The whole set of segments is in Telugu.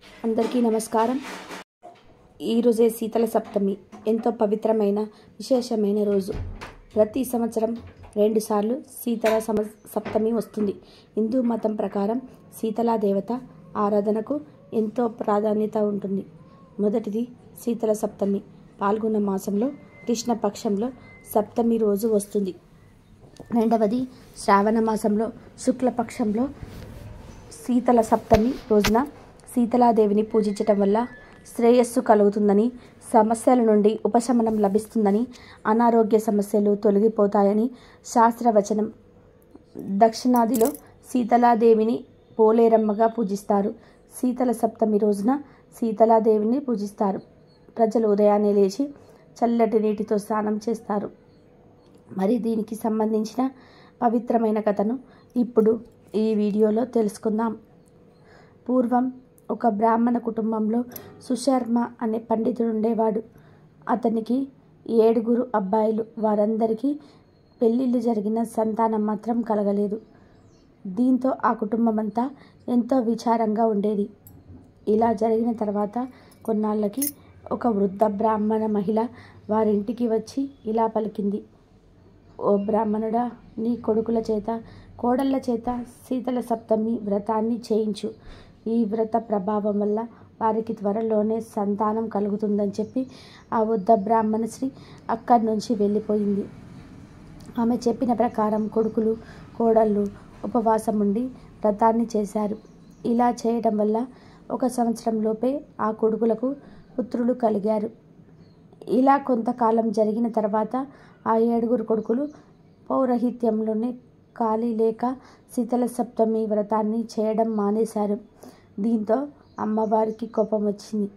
అందరికీ నమస్కారం ఈరోజే శీతల సప్తమి ఎంతో పవిత్రమైన విశేషమైన రోజు ప్రతి సంవత్సరం రెండుసార్లు శీతల సమ సప్తమి వస్తుంది హిందూ మతం ప్రకారం శీతలా దేవత ఆరాధనకు ఎంతో ప్రాధాన్యత ఉంటుంది మొదటిది శీతల సప్తమి పాల్గొన్న మాసంలో కృష్ణపక్షంలో సప్తమి రోజు వస్తుంది రెండవది శ్రావణ మాసంలో శుక్లపక్షంలో శీతల సప్తమి రోజున శీతలాదేవిని పూజించటం వల్ల శ్రేయస్సు కలుగుతుందని సమస్యల నుండి ఉపశమనం లభిస్తుందని అనారోగ్య సమస్యలు తొలగిపోతాయని శాస్త్రవచనం దక్షిణాదిలో శీతలాదేవిని పోలేరమ్మగా పూజిస్తారు శీతల సప్తమి రోజున శీతలాదేవిని పూజిస్తారు ప్రజలు ఉదయాన్నే లేచి చల్లటి నీటితో స్నానం చేస్తారు మరి దీనికి సంబంధించిన పవిత్రమైన కథను ఇప్పుడు ఈ వీడియోలో తెలుసుకుందాం పూర్వం ఒక బ్రాహ్మణ కుటుంబంలో సుశర్మ అనే పండితుడు ఉండేవాడు అతనికి ఏడుగురు అబ్బాయిలు వారందరికీ పెళ్ళిళ్ళు జరిగిన సంతానం మాత్రం కలగలేదు దీంతో ఆ కుటుంబం అంతా ఎంతో విచారంగా ఉండేది ఇలా జరిగిన తర్వాత కొన్నాళ్ళకి ఒక వృద్ధ బ్రాహ్మణ మహిళ వారింటికి వచ్చి ఇలా పలికింది ఓ బ్రాహ్మణుడా నీ కొడుకుల చేత కోడళ్ళ చేత శీతల సప్తమి వ్రతాన్ని చేయించు ఈ వ్రత ప్రభావం వల్ల వారికి త్వరలోనే సంతానం కలుగుతుందని చెప్పి ఆ వృద్ధ బ్రాహ్మణ శ్రీ అక్కడి నుంచి వెళ్ళిపోయింది ఆమె చెప్పిన ప్రకారం కొడుకులు కోడళ్ళు ఉపవాసం ఉండి వ్రతాన్ని చేశారు ఇలా చేయడం వల్ల ఒక సంవత్సరం లోపే ఆ కొడుకులకు పుత్రులు కలిగారు ఇలా కొంతకాలం జరిగిన తర్వాత ఆ ఏడుగురు కొడుకులు పౌరహిత్యంలోనే ఖాళీ లేక శీతల సప్తమి వ్రతాన్ని చేయడం మానేశారు దీంతో అమ్మవారికి కోపం వచ్చింది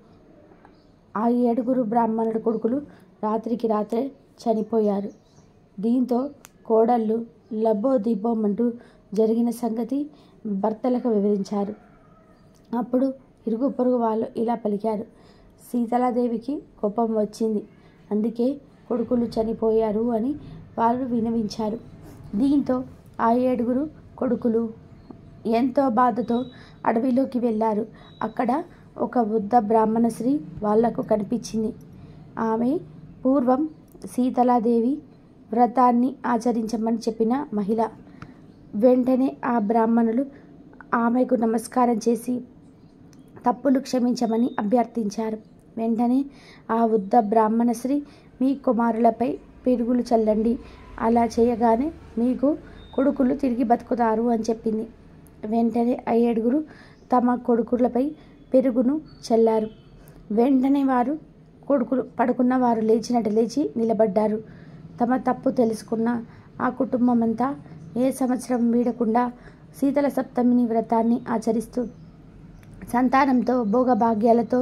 ఆ ఏడుగురు బ్రాహ్మణుడు కొడుకులు రాత్రికి రాత్రే చనిపోయారు దీంతో కోడళ్ళు లబ్బో దిబ్బోమంటూ జరిగిన సంగతి భర్తలకు వివరించారు అప్పుడు ఇరుగు పొరుగు వాళ్ళు ఇలా పలికారు సీతలాదేవికి కోపం వచ్చింది అందుకే కొడుకులు చనిపోయారు అని వాళ్ళు వినవించారు దీంతో ఆ ఏడుగురు కొడుకులు ఎంతో బాధతో అడవిలోకి వెళ్ళారు అక్కడ ఒక వృద్ధ బ్రాహ్మణ స్త్రీ వాళ్లకు కనిపించింది ఆమె పూర్వం సీతలాదేవి వ్రతాన్ని ఆచరించమని చెప్పిన మహిళ వెంటనే ఆ బ్రాహ్మణులు ఆమెకు నమస్కారం చేసి తప్పులు క్షమించమని అభ్యర్థించారు వెంటనే ఆ వృద్ధ బ్రాహ్మణ శ్రీ మీ కుమారులపై పెరుగులు చల్లండి అలా చేయగానే మీకు కొడుకులు తిరిగి బతుకుతారు అని చెప్పింది వెంటనే ఆ ఏడుగురు తమ కొడుకులపై పెరుగును చల్లారు వెంటనే వారు కొడుకులు పడుకున్న వారు లేచినట్టు లేచి నిలబడ్డారు తమ తప్పు తెలుసుకున్న ఆ కుటుంబం అంతా ఏ సంవత్సరం వీడకుండా శీతల సప్తమిని వ్రతాన్ని ఆచరిస్తూ సంతానంతో భోగభాగ్యాలతో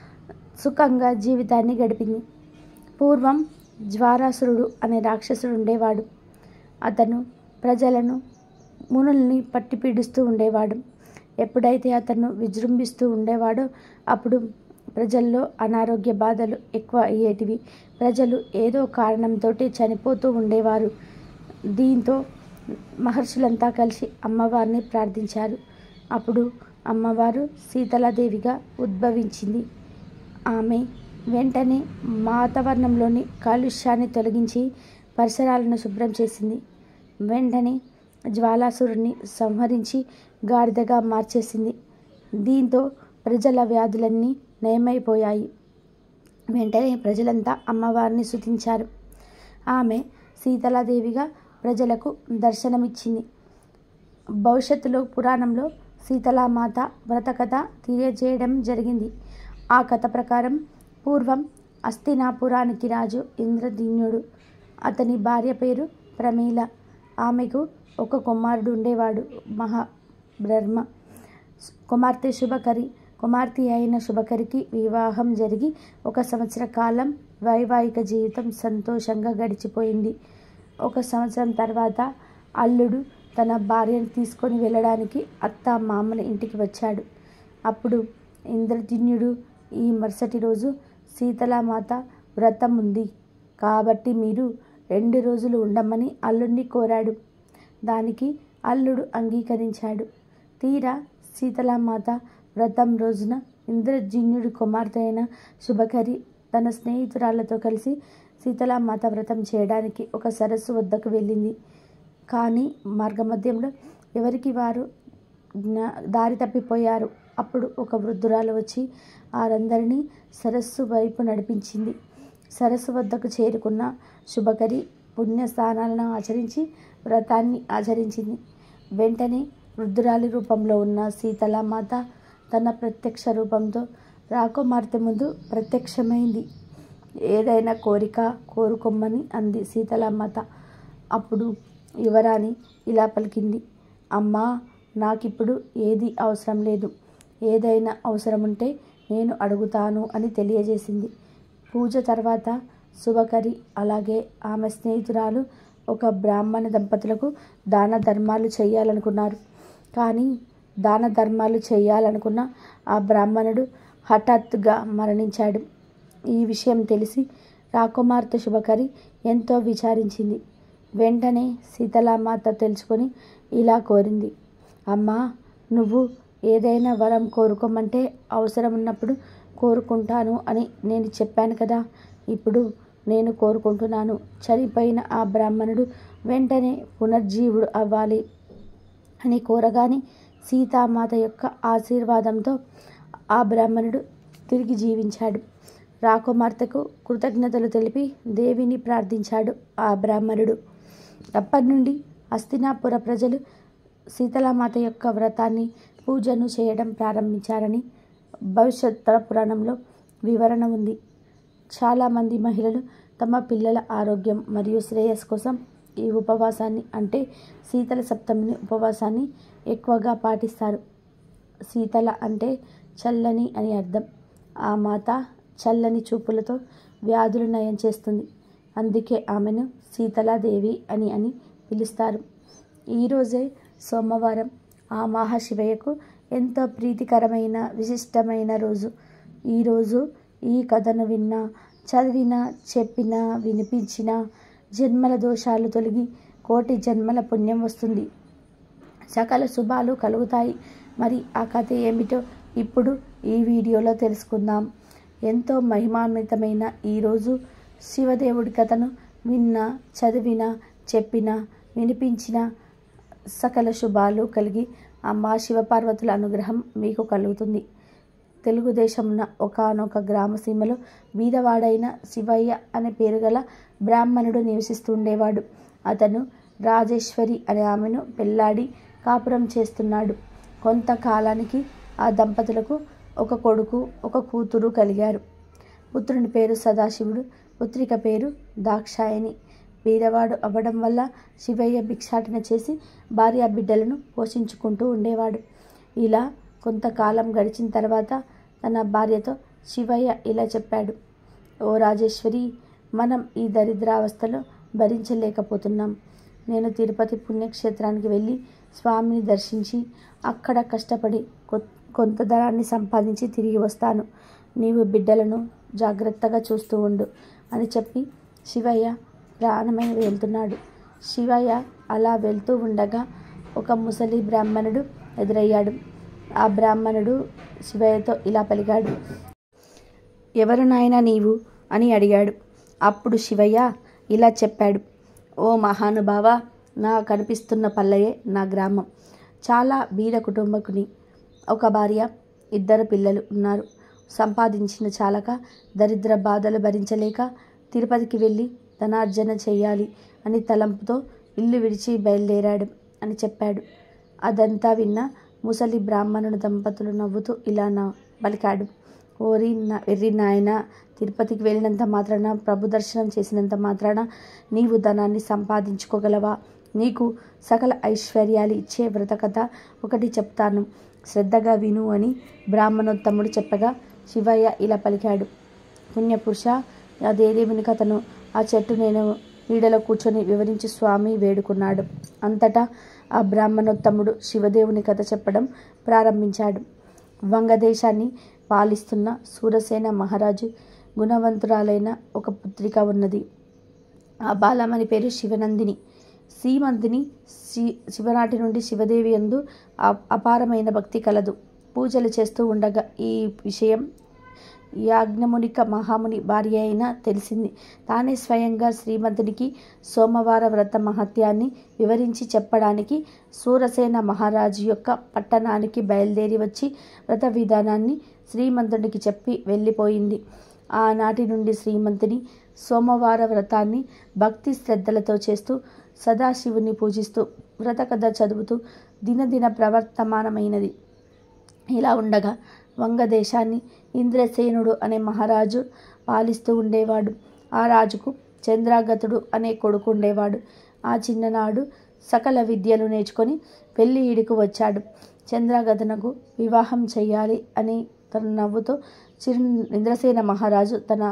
సుఖంగా జీవితాన్ని గడిపింది పూర్వం జ్వారాసురుడు అనే రాక్షసుడు ఉండేవాడు అతను ప్రజలను మునుల్ని పట్టి పీడిస్తూ ఉండేవాడు ఎప్పుడైతే అతను విజృంభిస్తూ ఉండేవాడో అప్పుడు ప్రజల్లో అనారోగ్య బాధలు ఎక్కువ అయ్యేటివి ప్రజలు ఏదో కారణంతో చనిపోతూ ఉండేవారు దీంతో మహర్షులంతా కలిసి అమ్మవారిని ప్రార్థించారు అప్పుడు అమ్మవారు సీతలాదేవిగా ఉద్భవించింది ఆమె వెంటనే వాతావరణంలోని కాలుష్యాన్ని తొలగించి పరిసరాలను శుభ్రం చేసింది వెంటనే జ్వాలాసురుణ్ణి సంహరించి గాడిదగా మార్చేసింది దీంతో ప్రజల వ్యాధులన్నీ నయమైపోయాయి వెంటనే ప్రజలంతా అమ్మవారిని స్తుతించారు ఆమె సీతలాదేవిగా ప్రజలకు దర్శనమిచ్చింది భవిష్యత్తులో పురాణంలో సీతలామాత వ్రతకథ తెలియజేయడం జరిగింది ఆ కథ ప్రకారం పూర్వం అస్థినాపురానికి రాజు ఇంద్రదిన్యుడు అతని భార్య పేరు ప్రమీల ఆమెకు ఒక కుమారుడు ఉండేవాడు మహాబ్రహ్మ కుమార్తె శుభకరి కుమార్తె అయిన శుభకరికి వివాహం జరిగి ఒక సంవత్సర కాలం వైవాహిక జీవితం సంతోషంగా గడిచిపోయింది ఒక సంవత్సరం తర్వాత అల్లుడు తన భార్యను తీసుకొని వెళ్ళడానికి అత్త మామల ఇంటికి వచ్చాడు అప్పుడు ఇంద్రజిన్యుడు ఈ మరుసటి రోజు సీతలామాత వ్రతం ఉంది కాబట్టి మీరు రెండు రోజులు ఉండమని అల్లుడిని కోరాడు దానికి అల్లుడు అంగీకరించాడు తీరా సీతలామాత వ్రతం రోజున ఇంద్రజిన్యుడి కుమార్తె అయిన శుభకరి తన స్నేహితురాళ్లతో కలిసి శీతలామాత వ్రతం చేయడానికి ఒక సరస్సు వద్దకు వెళ్ళింది కానీ మార్గమధ్యంలో ఎవరికి వారు జ్ఞా దారి తప్పిపోయారు అప్పుడు ఒక వృద్ధురాలు వచ్చి వారందరినీ సరస్సు వైపు నడిపించింది సరస్సు వద్దకు చేరుకున్న శుభకరి పుణ్యస్థానాలను ఆచరించి వ్రతాన్ని ఆచరించింది వెంటనే వృద్ధురాలి రూపంలో ఉన్న సీతలామాత తన ప్రత్యక్ష రూపంతో రాకుమార్తె ముందు ప్రత్యక్షమైంది ఏదైనా కోరిక కోరుకోమని అంది సీతలామాత అప్పుడు యువరాణి ఇలా పలికింది అమ్మా నాకిప్పుడు ఏది అవసరం లేదు ఏదైనా అవసరం ఉంటే నేను అడుగుతాను అని తెలియజేసింది పూజ తర్వాత శుభకరి అలాగే ఆమె స్నేహితురాలు ఒక బ్రాహ్మణ దంపతులకు దాన ధర్మాలు చేయాలనుకున్నారు కానీ దాన ధర్మాలు చేయాలనుకున్న ఆ బ్రాహ్మణుడు హఠాత్తుగా మరణించాడు ఈ విషయం తెలిసి రాకుమార్తె శుభకరి ఎంతో విచారించింది వెంటనే సీతలామాత తెలుసుకొని ఇలా కోరింది అమ్మా నువ్వు ఏదైనా వరం కోరుకోమంటే అవసరం ఉన్నప్పుడు కోరుకుంటాను అని నేను చెప్పాను కదా ఇప్పుడు నేను కోరుకుంటున్నాను చనిపోయిన ఆ బ్రాహ్మణుడు వెంటనే పునర్జీవుడు అవ్వాలి అని కోరగానే సీతామాత యొక్క ఆశీర్వాదంతో ఆ బ్రాహ్మణుడు తిరిగి జీవించాడు రాకుమార్తెకు కృతజ్ఞతలు తెలిపి దేవిని ప్రార్థించాడు ఆ బ్రాహ్మణుడు అప్పటి నుండి హస్తినాపుర ప్రజలు సీతలామాత యొక్క వ్రతాన్ని పూజను చేయడం ప్రారంభించారని భవిష్యత్తర పురాణంలో వివరణ ఉంది చాలామంది మహిళలు తమ పిల్లల ఆరోగ్యం మరియు శ్రేయస్ కోసం ఈ ఉపవాసాన్ని అంటే శీతల సప్తమిని ఉపవాసాన్ని ఎక్కువగా పాటిస్తారు శీతల అంటే చల్లని అని అర్థం ఆ మాత చల్లని చూపులతో వ్యాధులు నయం చేస్తుంది అందుకే ఆమెను శీతలాదేవి అని అని పిలుస్తారు ఈరోజే సోమవారం ఆ మహాశివయ్యకు ఎంతో ప్రీతికరమైన విశిష్టమైన రోజు ఈరోజు ఈ కథను విన్నా చదివినా చెప్పినా వినిపించినా జన్మల దోషాలు తొలగి కోటి జన్మల పుణ్యం వస్తుంది సకల శుభాలు కలుగుతాయి మరి ఆ కథ ఏమిటో ఇప్పుడు ఈ వీడియోలో తెలుసుకుందాం ఎంతో మహిమాన్వితమైన ఈరోజు శివదేవుడి కథను విన్నా చదివినా చెప్పినా వినిపించిన సకల శుభాలు కలిగి అమ్మా శివపార్వతుల అనుగ్రహం మీకు కలుగుతుంది తెలుగుదేశంన ఒకనొక గ్రామసీమలో బీదవాడైన శివయ్య అనే పేరు గల బ్రాహ్మణుడు నివసిస్తుండేవాడు అతను రాజేశ్వరి అనే ఆమెను పెళ్లాడి కాపురం చేస్తున్నాడు కొంతకాలానికి ఆ దంపతులకు ఒక కొడుకు ఒక కూతురు కలిగారు పుత్రుని పేరు సదాశివుడు పుత్రిక పేరు దాక్షాయని బీదవాడు అవ్వడం వల్ల శివయ్య భిక్షాటన చేసి భార్య బిడ్డలను పోషించుకుంటూ ఉండేవాడు ఇలా కొంతకాలం గడిచిన తర్వాత తన భార్యతో శివయ్య ఇలా చెప్పాడు ఓ రాజేశ్వరి మనం ఈ దరిద్రావస్థలో భరించలేకపోతున్నాం నేను తిరుపతి పుణ్యక్షేత్రానికి వెళ్ళి స్వామిని దర్శించి అక్కడ కష్టపడి కొంత ధనాన్ని సంపాదించి తిరిగి వస్తాను నీవు బిడ్డలను జాగ్రత్తగా చూస్తూ ఉండు అని చెప్పి శివయ్య ప్రాణమైన వెళ్తున్నాడు శివయ్య అలా వెళ్తూ ఉండగా ఒక ముసలి బ్రాహ్మణుడు ఎదురయ్యాడు ఆ బ్రాహ్మణుడు శివయ్యతో ఇలా పలికాడు ఎవరు నాయనా నీవు అని అడిగాడు అప్పుడు శివయ్య ఇలా చెప్పాడు ఓ మహానుభావ నా కనిపిస్తున్న పల్లయే నా గ్రామం చాలా బీద కుటుంబకుని ఒక భార్య ఇద్దరు పిల్లలు ఉన్నారు సంపాదించిన చాలక దరిద్ర బాధలు భరించలేక తిరుపతికి వెళ్ళి ధనార్జన చేయాలి అని తలంపుతో ఇల్లు విడిచి బయలుదేరాడు అని చెప్పాడు అదంతా విన్న ముసలి బ్రాహ్మణుడు దంపతులు నవ్వుతూ ఇలా నా పలికాడు ఓరి నా వెర్రి నాయన తిరుపతికి వెళ్ళినంత మాత్రాన ప్రభు దర్శనం చేసినంత మాత్రాన నీవు ధనాన్ని సంపాదించుకోగలవా నీకు సకల ఐశ్వర్యాలు ఇచ్చే వ్రతకథ ఒకటి చెప్తాను శ్రద్ధగా విను అని బ్రాహ్మణోత్తముడు చెప్పగా శివయ్య ఇలా పలికాడు పుణ్యపురుష అదే దేవుని కథను ఆ చెట్టు నేను నీడలో కూర్చొని వివరించి స్వామి వేడుకున్నాడు అంతటా ఆ బ్రాహ్మణోత్తముడు శివదేవుని కథ చెప్పడం ప్రారంభించాడు వంగదేశాన్ని పాలిస్తున్న సూరసేన మహారాజు గుణవంతురాలైన ఒక పుత్రిక ఉన్నది ఆ బాలమని పేరు శివనందిని శ్రీమంతిని శి శివనాటి నుండి శివదేవి అందు అపారమైన భక్తి కలదు పూజలు చేస్తూ ఉండగా ఈ విషయం యాజ్ఞమునిక మహాముని భార్య అయిన తెలిసింది తానే స్వయంగా శ్రీమంతునికి సోమవార వ్రత మహత్యాన్ని వివరించి చెప్పడానికి సూరసేన మహారాజు యొక్క పట్టణానికి బయలుదేరి వచ్చి వ్రత విధానాన్ని శ్రీమంతునికి చెప్పి వెళ్ళిపోయింది ఆనాటి నుండి శ్రీమంతుని సోమవార వ్రతాన్ని భక్తి శ్రద్ధలతో చేస్తూ సదాశివుని పూజిస్తూ వ్రత కథ చదువుతూ దినదిన ప్రవర్తమానమైనది ఇలా ఉండగా వంగదేశాన్ని ఇంద్రసేనుడు అనే మహారాజు పాలిస్తూ ఉండేవాడు ఆ రాజుకు చంద్రాగతుడు అనే కొడుకు ఉండేవాడు ఆ చిన్ననాడు సకల విద్యలు నేర్చుకొని పెళ్లి ఈడుకు వచ్చాడు చంద్రాగతునకు వివాహం చేయాలి అని తన నవ్వుతో చిరు ఇంద్రసేన మహారాజు తన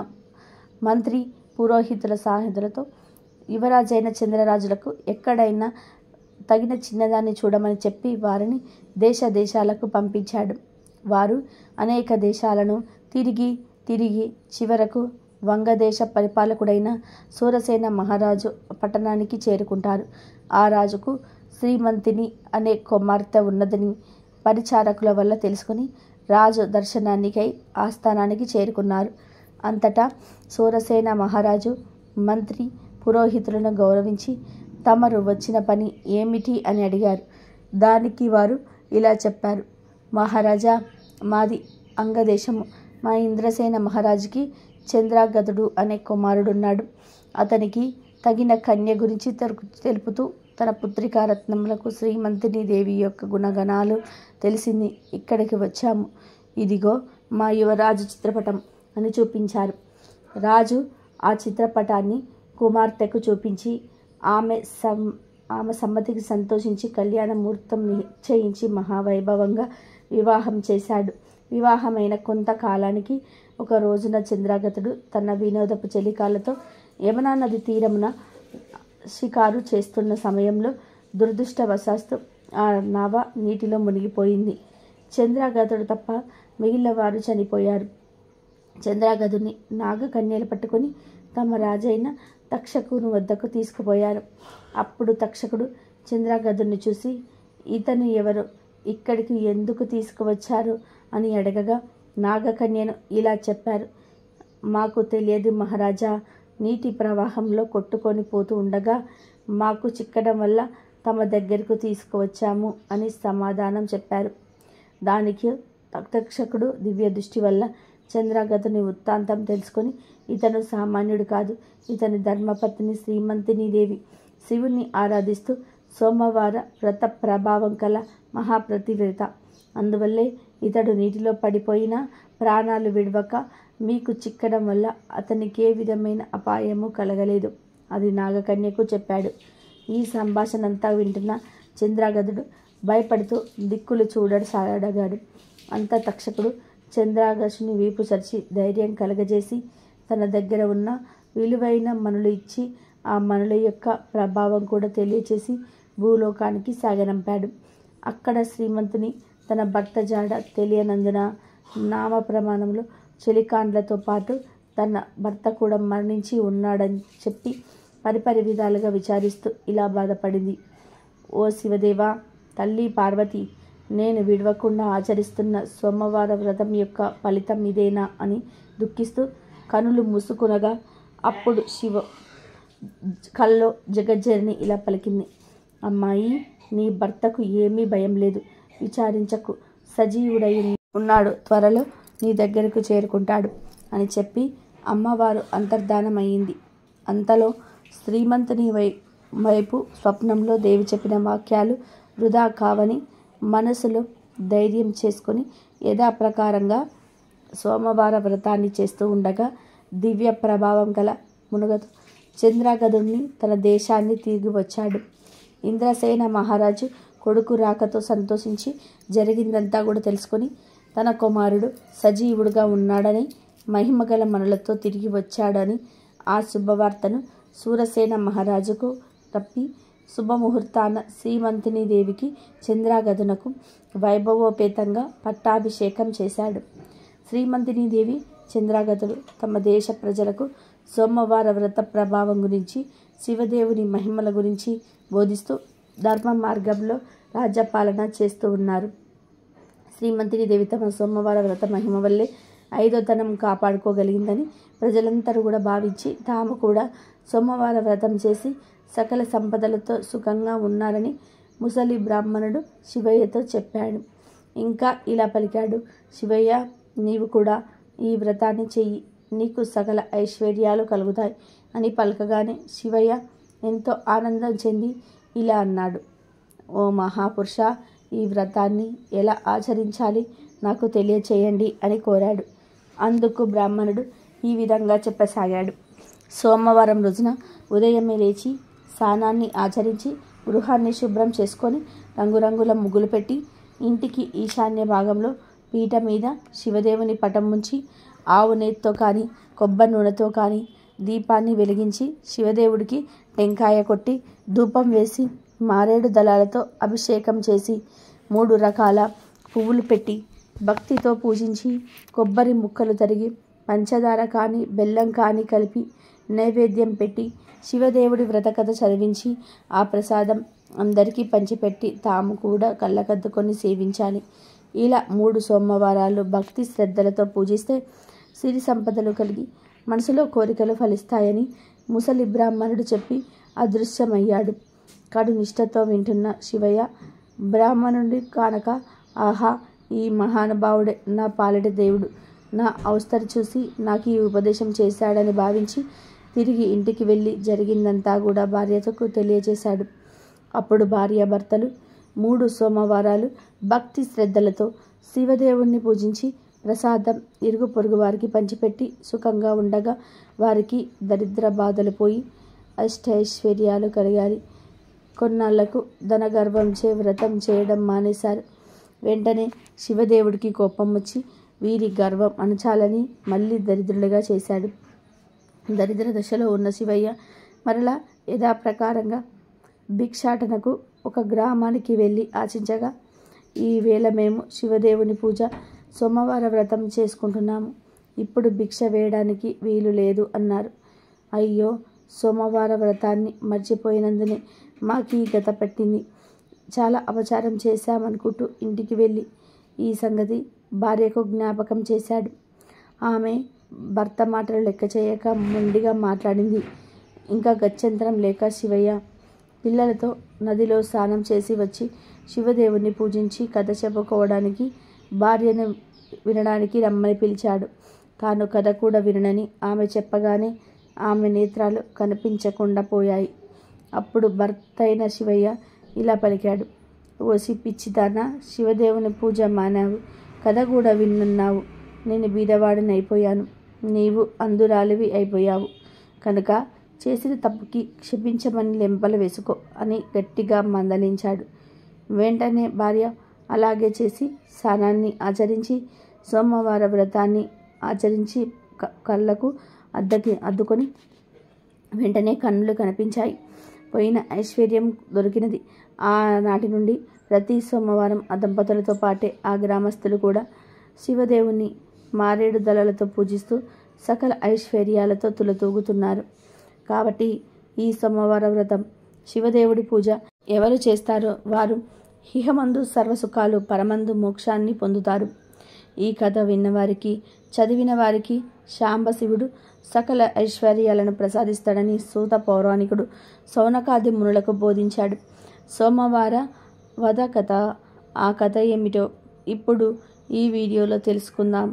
మంత్రి పురోహితుల సాహితులతో యువరాజైన చంద్రరాజులకు ఎక్కడైనా తగిన చిన్నదాన్ని చూడమని చెప్పి వారిని దేశ దేశాలకు పంపించాడు వారు అనేక దేశాలను తిరిగి తిరిగి చివరకు వంగదేశ పరిపాలకుడైన సూరసేన మహారాజు పట్టణానికి చేరుకుంటారు ఆ రాజుకు శ్రీమంతిని అనే కుమార్తె ఉన్నదని పరిచారకుల వల్ల తెలుసుకుని రాజు దర్శనానికై ఆస్థానానికి చేరుకున్నారు అంతటా సూరసేన మహారాజు మంత్రి పురోహితులను గౌరవించి తమరు వచ్చిన పని ఏమిటి అని అడిగారు దానికి వారు ఇలా చెప్పారు మహారాజా మాది అంగదేశము మా ఇంద్రసేన మహారాజుకి చంద్రాగతుడు అనే కుమారుడున్నాడు అతనికి తగిన కన్య గురించి తెలుపుతూ తన పుత్రికారత్నములకు శ్రీమంతిని దేవి యొక్క గుణగణాలు తెలిసింది ఇక్కడికి వచ్చాము ఇదిగో మా యువరాజు చిత్రపటం అని చూపించారు రాజు ఆ చిత్రపటాన్ని కుమార్తెకు చూపించి ఆమె సం ఆమె సమ్మతికి సంతోషించి కళ్యాణ ముహూర్తం నిశ్చయించి మహావైభవంగా వివాహం చేశాడు వివాహమైన కొంతకాలానికి ఒక రోజున చంద్రాగతుడు తన వినోదపు చెలికాలతో యమునా నది తీరమున షికారు చేస్తున్న సమయంలో దురదృష్టవశాస్తు ఆ నవ నీటిలో మునిగిపోయింది చంద్రాగతుడు తప్ప మిగిలిన వారు చనిపోయారు చంద్రాగదుని నాగకన్యలు పట్టుకొని తమ రాజైన తక్షకుని వద్దకు తీసుకుపోయారు అప్పుడు తక్షకుడు చంద్రాగదుని చూసి ఇతను ఎవరు ఇక్కడికి ఎందుకు తీసుకువచ్చారు అని అడగగా నాగకన్యను ఇలా చెప్పారు మాకు తెలియదు మహారాజా నీటి ప్రవాహంలో కొట్టుకొని పోతూ ఉండగా మాకు చిక్కడం వల్ల తమ దగ్గరకు తీసుకువచ్చాము అని సమాధానం చెప్పారు దానికి తక్షకుడు దివ్య దృష్టి వల్ల చంద్రాగతుని వృత్తాంతం తెలుసుకొని ఇతను సామాన్యుడు కాదు ఇతని ధర్మపత్ని శ్రీమంతిని దేవి శివుణ్ణి ఆరాధిస్తూ సోమవార వ్రత ప్రభావం కల మహాప్రతివ్రత అందువల్లే ఇతడు నీటిలో పడిపోయినా ప్రాణాలు విడవక మీకు చిక్కడం వల్ల అతనికి ఏ విధమైన అపాయము కలగలేదు అది నాగకన్యకు చెప్పాడు ఈ సంభాషణ అంతా వింటున్న చంద్రాగదుడు భయపడుతూ దిక్కులు చూడసాగాడు అంత తక్షకుడు చంద్రాగసుని వీపు చరిచి ధైర్యం కలగజేసి తన దగ్గర ఉన్న విలువైన మనులు ఇచ్చి ఆ మనుల యొక్క ప్రభావం కూడా తెలియచేసి భూలోకానికి సాగనంపాడు అక్కడ శ్రీమంతుని తన భర్త జాడ తెలియనందున నామ ప్రమాణంలో చెలికాండ్లతో పాటు తన భర్త కూడా మరణించి ఉన్నాడని చెప్పి పరిపరి విధాలుగా విచారిస్తూ ఇలా బాధపడింది ఓ శివదేవా తల్లి పార్వతి నేను విడవకుండా ఆచరిస్తున్న సోమవార వ్రతం యొక్క ఫలితం ఇదేనా అని దుఃఖిస్తూ కనులు మూసుకునగా అప్పుడు శివ కల్లో జగజ్జరిని ఇలా పలికింది అమ్మాయి నీ భర్తకు ఏమీ భయం లేదు విచారించకు సజీవుడై ఉన్నాడు త్వరలో నీ దగ్గరకు చేరుకుంటాడు అని చెప్పి అమ్మవారు అంతర్ధానమయ్యింది అంతలో శ్రీమంతుని వై వైపు స్వప్నంలో దేవి చెప్పిన వాక్యాలు వృధా కావని మనసులో ధైర్యం చేసుకొని యథాప్రకారంగా సోమవార వ్రతాన్ని చేస్తూ ఉండగా దివ్య ప్రభావం గల మునుగతో చంద్రాగదుణ్ణి తన దేశాన్ని తిరిగి వచ్చాడు ఇంద్రసేన మహారాజు కొడుకు రాకతో సంతోషించి జరిగిందంతా కూడా తెలుసుకొని తన కుమారుడు సజీవుడుగా ఉన్నాడని మహిమగల మనులతో తిరిగి వచ్చాడని ఆ శుభవార్తను సూరసేన మహారాజుకు తప్పి శుభముహూర్తాన శ్రీమంతిని దేవికి చంద్రాగదునకు వైభవోపేతంగా పట్టాభిషేకం చేశాడు శ్రీమంతిని దేవి చంద్రాగతుడు తమ దేశ ప్రజలకు సోమవార వ్రత ప్రభావం గురించి శివదేవుని మహిమల గురించి బోధిస్తూ ధర్మ మార్గంలో రాజ్యపాలన చేస్తూ ఉన్నారు శ్రీమంతిని దేవి తమ సోమవార వ్రత మహిమ వల్లే ఐదో తనం కాపాడుకోగలిగిందని ప్రజలందరూ కూడా భావించి తాము కూడా సోమవార వ్రతం చేసి సకల సంపదలతో సుఖంగా ఉన్నారని ముసలి బ్రాహ్మణుడు శివయ్యతో చెప్పాడు ఇంకా ఇలా పలికాడు శివయ్య నీవు కూడా ఈ వ్రతాన్ని చెయ్యి నీకు సకల ఐశ్వర్యాలు కలుగుతాయి అని పలకగానే శివయ్య ఎంతో ఆనందం చెంది ఇలా అన్నాడు ఓ మహాపురుష ఈ వ్రతాన్ని ఎలా ఆచరించాలి నాకు తెలియచేయండి అని కోరాడు అందుకు బ్రాహ్మణుడు ఈ విధంగా చెప్పసాగాడు సోమవారం రోజున ఉదయమే లేచి స్నానాన్ని ఆచరించి గృహాన్ని శుభ్రం చేసుకొని రంగురంగుల ముగ్గులు పెట్టి ఇంటికి ఈశాన్య భాగంలో పీట మీద శివదేవుని పటం ఉంచి ఆవు నేతితో కానీ కొబ్బరి నూనెతో కానీ దీపాన్ని వెలిగించి శివదేవుడికి టెంకాయ కొట్టి ధూపం వేసి మారేడు దళాలతో అభిషేకం చేసి మూడు రకాల పువ్వులు పెట్టి భక్తితో పూజించి కొబ్బరి ముక్కలు తరిగి పంచదార కానీ బెల్లం కానీ కలిపి నైవేద్యం పెట్టి శివదేవుడి వ్రతకథ చదివించి ఆ ప్రసాదం అందరికీ పంచిపెట్టి తాము కూడా కళ్ళకద్దుకొని సేవించాలి ఇలా మూడు సోమవారాలు భక్తి శ్రద్ధలతో పూజిస్తే సిరి సంపదలు కలిగి మనసులో కోరికలు ఫలిస్తాయని ముసలి బ్రాహ్మణుడు చెప్పి అదృశ్యమయ్యాడు కడు నిష్ఠతో వింటున్న శివయ్య బ్రాహ్మణుడి కానక ఆహా ఈ మహానుభావుడే నా పాలెట దేవుడు నా అవస్థలు చూసి నాకు ఈ ఉపదేశం చేశాడని భావించి తిరిగి ఇంటికి వెళ్ళి జరిగిందంతా కూడా భార్యతకు తెలియజేశాడు అప్పుడు భార్యాభర్తలు మూడు సోమవారాలు భక్తి శ్రద్ధలతో శివదేవుణ్ణి పూజించి ప్రసాదం ఇరుగు పొరుగు వారికి పంచిపెట్టి సుఖంగా ఉండగా వారికి దరిద్ర బాధలు పోయి అష్టైశ్వర్యాలు కలిగాలి కొన్నాళ్లకు ధనగర్వంచే వ్రతం చేయడం మానేశారు వెంటనే శివదేవుడికి కోపం వచ్చి వీరి గర్వం అణచాలని మళ్ళీ దరిద్రులుగా చేశాడు దరిద్ర దశలో ఉన్న శివయ్య మరలా యథాప్రకారంగా భిక్షాటనకు ఒక గ్రామానికి వెళ్ళి ఆశించగా ఈ వేళ మేము శివదేవుని పూజ సోమవార వ్రతం చేసుకుంటున్నాము ఇప్పుడు భిక్ష వేయడానికి వీలు లేదు అన్నారు అయ్యో సోమవార వ్రతాన్ని మర్చిపోయినందునే మాకు ఈ గత పట్టింది చాలా అపచారం చేశామనుకుంటూ ఇంటికి వెళ్ళి ఈ సంగతి భార్యకు జ్ఞాపకం చేశాడు ఆమె భర్త మాటలు లెక్క చేయక మొండిగా మాట్లాడింది ఇంకా గత్యంతరం లేక శివయ్య పిల్లలతో నదిలో స్నానం చేసి వచ్చి శివదేవుని పూజించి కథ చెప్పుకోవడానికి భార్యను వినడానికి రమ్మని పిలిచాడు తాను కథ కూడా వినని ఆమె చెప్పగానే ఆమె నేత్రాలు కనిపించకుండా పోయాయి అప్పుడు భర్త అయిన శివయ్య ఇలా పలికాడు ఓసి పిచ్చిదానా శివదేవుని పూజ మానావు కథ కూడా విన్నున్నావు నేను బీదవాడిని అయిపోయాను నీవు అందురాలివి అయిపోయావు కనుక చేసిన తప్పుకి క్షమించమని లెంపలు వేసుకో అని గట్టిగా మందలించాడు వెంటనే భార్య అలాగే చేసి స్నానాన్ని ఆచరించి సోమవార వ్రతాన్ని ఆచరించి క- కళ్ళకు అద్దకి అద్దుకొని వెంటనే కన్నులు కనిపించాయి పోయిన ఐశ్వర్యం దొరికినది ఆనాటి నుండి ప్రతి సోమవారం ఆ దంపతులతో పాటే ఆ గ్రామస్తులు కూడా శివదేవుని మారేడు దళలతో పూజిస్తూ సకల ఐశ్వర్యాలతో తులతూగుతున్నారు కాబట్టి ఈ సోమవార వ్రతం శివదేవుడి పూజ ఎవరు చేస్తారో వారు హిహమందు సర్వసుఖాలు పరమందు మోక్షాన్ని పొందుతారు ఈ కథ విన్నవారికి చదివిన వారికి శాంబశివుడు సకల ఐశ్వర్యాలను ప్రసాదిస్తాడని సూత పౌరాణికుడు సౌనకాది మునులకు బోధించాడు సోమవార వధ కథ ఆ కథ ఏమిటో ఇప్పుడు ఈ వీడియోలో తెలుసుకుందాం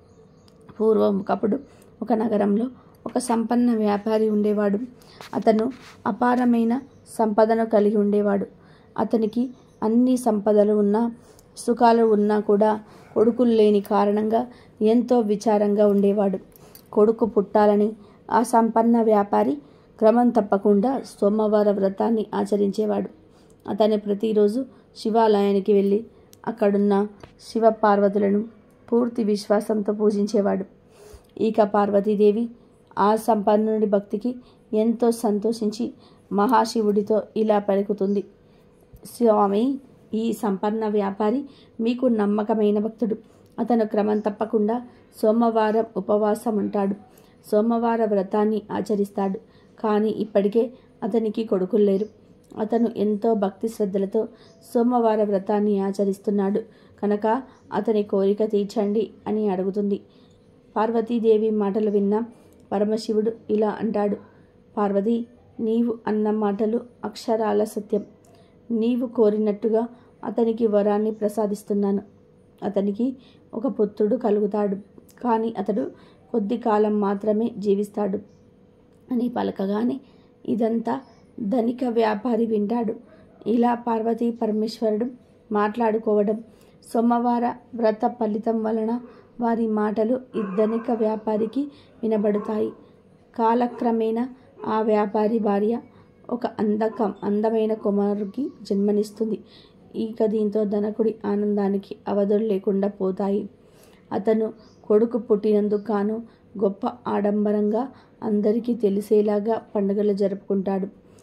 పూర్వం ఒకప్పుడు ఒక నగరంలో ఒక సంపన్న వ్యాపారి ఉండేవాడు అతను అపారమైన సంపదను కలిగి ఉండేవాడు అతనికి అన్ని సంపదలు ఉన్నా సుఖాలు ఉన్నా కూడా కొడుకులు లేని కారణంగా ఎంతో విచారంగా ఉండేవాడు కొడుకు పుట్టాలని ఆ సంపన్న వ్యాపారి క్రమం తప్పకుండా సోమవార వ్రతాన్ని ఆచరించేవాడు అతను ప్రతిరోజు శివాలయానికి వెళ్ళి అక్కడున్న శివ పార్వతులను పూర్తి విశ్వాసంతో పూజించేవాడు ఇక పార్వతీదేవి ఆ సంపన్నుడి భక్తికి ఎంతో సంతోషించి మహాశివుడితో ఇలా పలుకుతుంది స్వామి ఈ సంపన్న వ్యాపారి మీకు నమ్మకమైన భక్తుడు అతను క్రమం తప్పకుండా సోమవారం ఉపవాసం ఉంటాడు సోమవార వ్రతాన్ని ఆచరిస్తాడు కానీ ఇప్పటికే అతనికి కొడుకులు లేరు అతను ఎంతో భక్తి శ్రద్ధలతో సోమవార వ్రతాన్ని ఆచరిస్తున్నాడు కనుక అతని కోరిక తీర్చండి అని అడుగుతుంది పార్వతీదేవి మాటలు విన్న పరమశివుడు ఇలా అంటాడు పార్వతి నీవు అన్న మాటలు అక్షరాల సత్యం నీవు కోరినట్టుగా అతనికి వరాన్ని ప్రసాదిస్తున్నాను అతనికి ఒక పుత్రుడు కలుగుతాడు కానీ అతడు కొద్ది కాలం మాత్రమే జీవిస్తాడు అని పలకగానే ఇదంతా ధనిక వ్యాపారి వింటాడు ఇలా పార్వతీ పరమేశ్వరుడు మాట్లాడుకోవడం సోమవార వ్రత ఫలితం వలన వారి మాటలు ఈ ధనిక వ్యాపారికి వినబడతాయి కాలక్రమేణా ఆ వ్యాపారి భార్య ఒక అందకం అందమైన కుమారుడికి జన్మనిస్తుంది ఇక దీంతో ధనకుడి ఆనందానికి అవధులు లేకుండా పోతాయి అతను కొడుకు పుట్టినందుకు గాను గొప్ప ఆడంబరంగా అందరికీ తెలిసేలాగా పండుగలు జరుపుకుంటాడు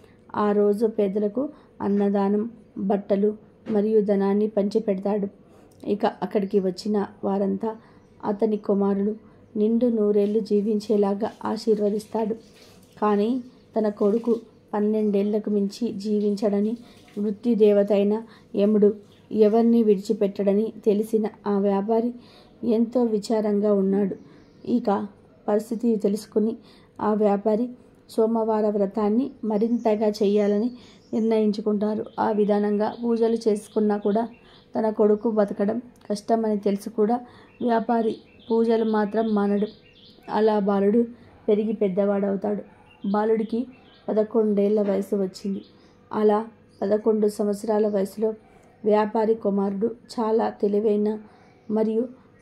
ఆ రోజు పేదలకు అన్నదానం బట్టలు మరియు ధనాన్ని పంచిపెడతాడు ఇక అక్కడికి వచ్చిన వారంతా అతని కుమారుడు నిండు నూరేళ్లు జీవించేలాగా ఆశీర్వదిస్తాడు కానీ తన కొడుకు పన్నెండేళ్లకు మించి జీవించడని మృత్యుదేవత అయిన యముడు ఎవరిని విడిచిపెట్టడని తెలిసిన ఆ వ్యాపారి ఎంతో విచారంగా ఉన్నాడు ఇక పరిస్థితి తెలుసుకుని ఆ వ్యాపారి సోమవార వ్రతాన్ని మరింతగా చేయాలని నిర్ణయించుకుంటారు ఆ విధానంగా పూజలు చేసుకున్నా కూడా తన కొడుకు బతకడం కష్టమని తెలిసి కూడా వ్యాపారి పూజలు మాత్రం మానడు అలా బాలుడు పెరిగి పెద్దవాడవుతాడు బాలుడికి పదకొండేళ్ల వయసు వచ్చింది అలా పదకొండు సంవత్సరాల వయసులో వ్యాపారి కుమారుడు చాలా తెలివైన మరియు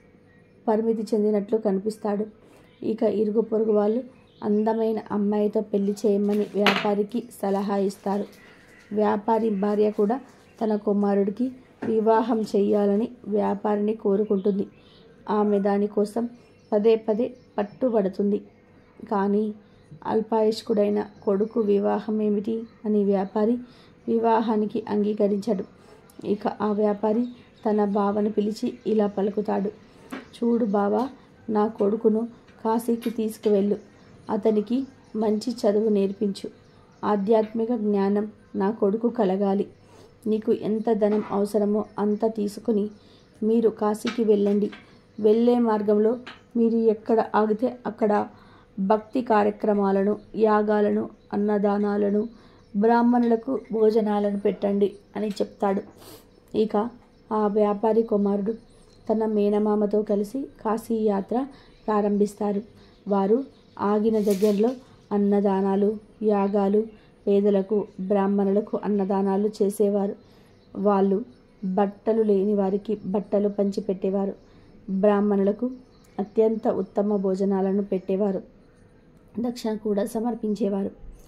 పరిమితి చెందినట్లు కనిపిస్తాడు ఇక ఇరుగు పొరుగు వాళ్ళు అందమైన అమ్మాయితో పెళ్లి చేయమని వ్యాపారికి సలహా ఇస్తారు వ్యాపారి భార్య కూడా తన కుమారుడికి వివాహం చేయాలని వ్యాపారిని కోరుకుంటుంది ఆమె దానికోసం పదే పదే పట్టుబడుతుంది కానీ అల్పాయుష్కుడైన కొడుకు వివాహం ఏమిటి అని వ్యాపారి వివాహానికి అంగీకరించడు ఇక ఆ వ్యాపారి తన బావను పిలిచి ఇలా పలుకుతాడు చూడు బావా నా కొడుకును కాశీకి తీసుకువెళ్ళు అతనికి మంచి చదువు నేర్పించు ఆధ్యాత్మిక జ్ఞానం నా కొడుకు కలగాలి నీకు ఎంత ధనం అవసరమో అంత తీసుకుని మీరు కాశీకి వెళ్ళండి వెళ్ళే మార్గంలో మీరు ఎక్కడ ఆగితే అక్కడ భక్తి కార్యక్రమాలను యాగాలను అన్నదానాలను బ్రాహ్మణులకు భోజనాలను పెట్టండి అని చెప్తాడు ఇక ఆ వ్యాపారి కుమారుడు తన మేనమామతో కలిసి కాశీ యాత్ర ప్రారంభిస్తారు వారు ఆగిన దగ్గరలో అన్నదానాలు యాగాలు పేదలకు బ్రాహ్మణులకు అన్నదానాలు చేసేవారు వాళ్ళు బట్టలు లేని వారికి బట్టలు పంచిపెట్టేవారు బ్రాహ్మణులకు అత్యంత ఉత్తమ భోజనాలను పెట్టేవారు దక్షిణ కూడా సమర్పించేవారు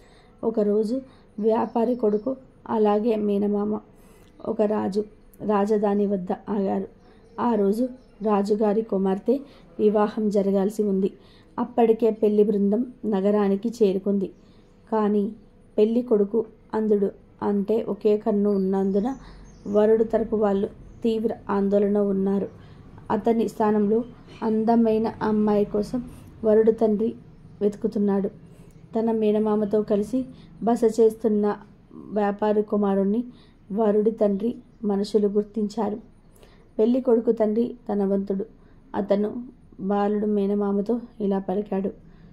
ఒకరోజు వ్యాపారి కొడుకు అలాగే మేనమామ ఒక రాజు రాజధాని వద్ద ఆగారు ఆ రోజు రాజుగారి కుమార్తె వివాహం జరగాల్సి ఉంది అప్పటికే పెళ్లి బృందం నగరానికి చేరుకుంది కానీ పెళ్లి కొడుకు అందుడు అంటే ఒకే కన్ను ఉన్నందున వరుడు తరపు వాళ్ళు తీవ్ర ఆందోళన ఉన్నారు అతని స్థానంలో అందమైన అమ్మాయి కోసం వరుడు తండ్రి వెతుకుతున్నాడు తన మేనమామతో కలిసి బస చేస్తున్న వ్యాపారి కుమారుణ్ణి వరుడి తండ్రి మనుషులు గుర్తించారు పెళ్లి కొడుకు తండ్రి ధనవంతుడు అతను బాలుడు మేనమామతో ఇలా పలికాడు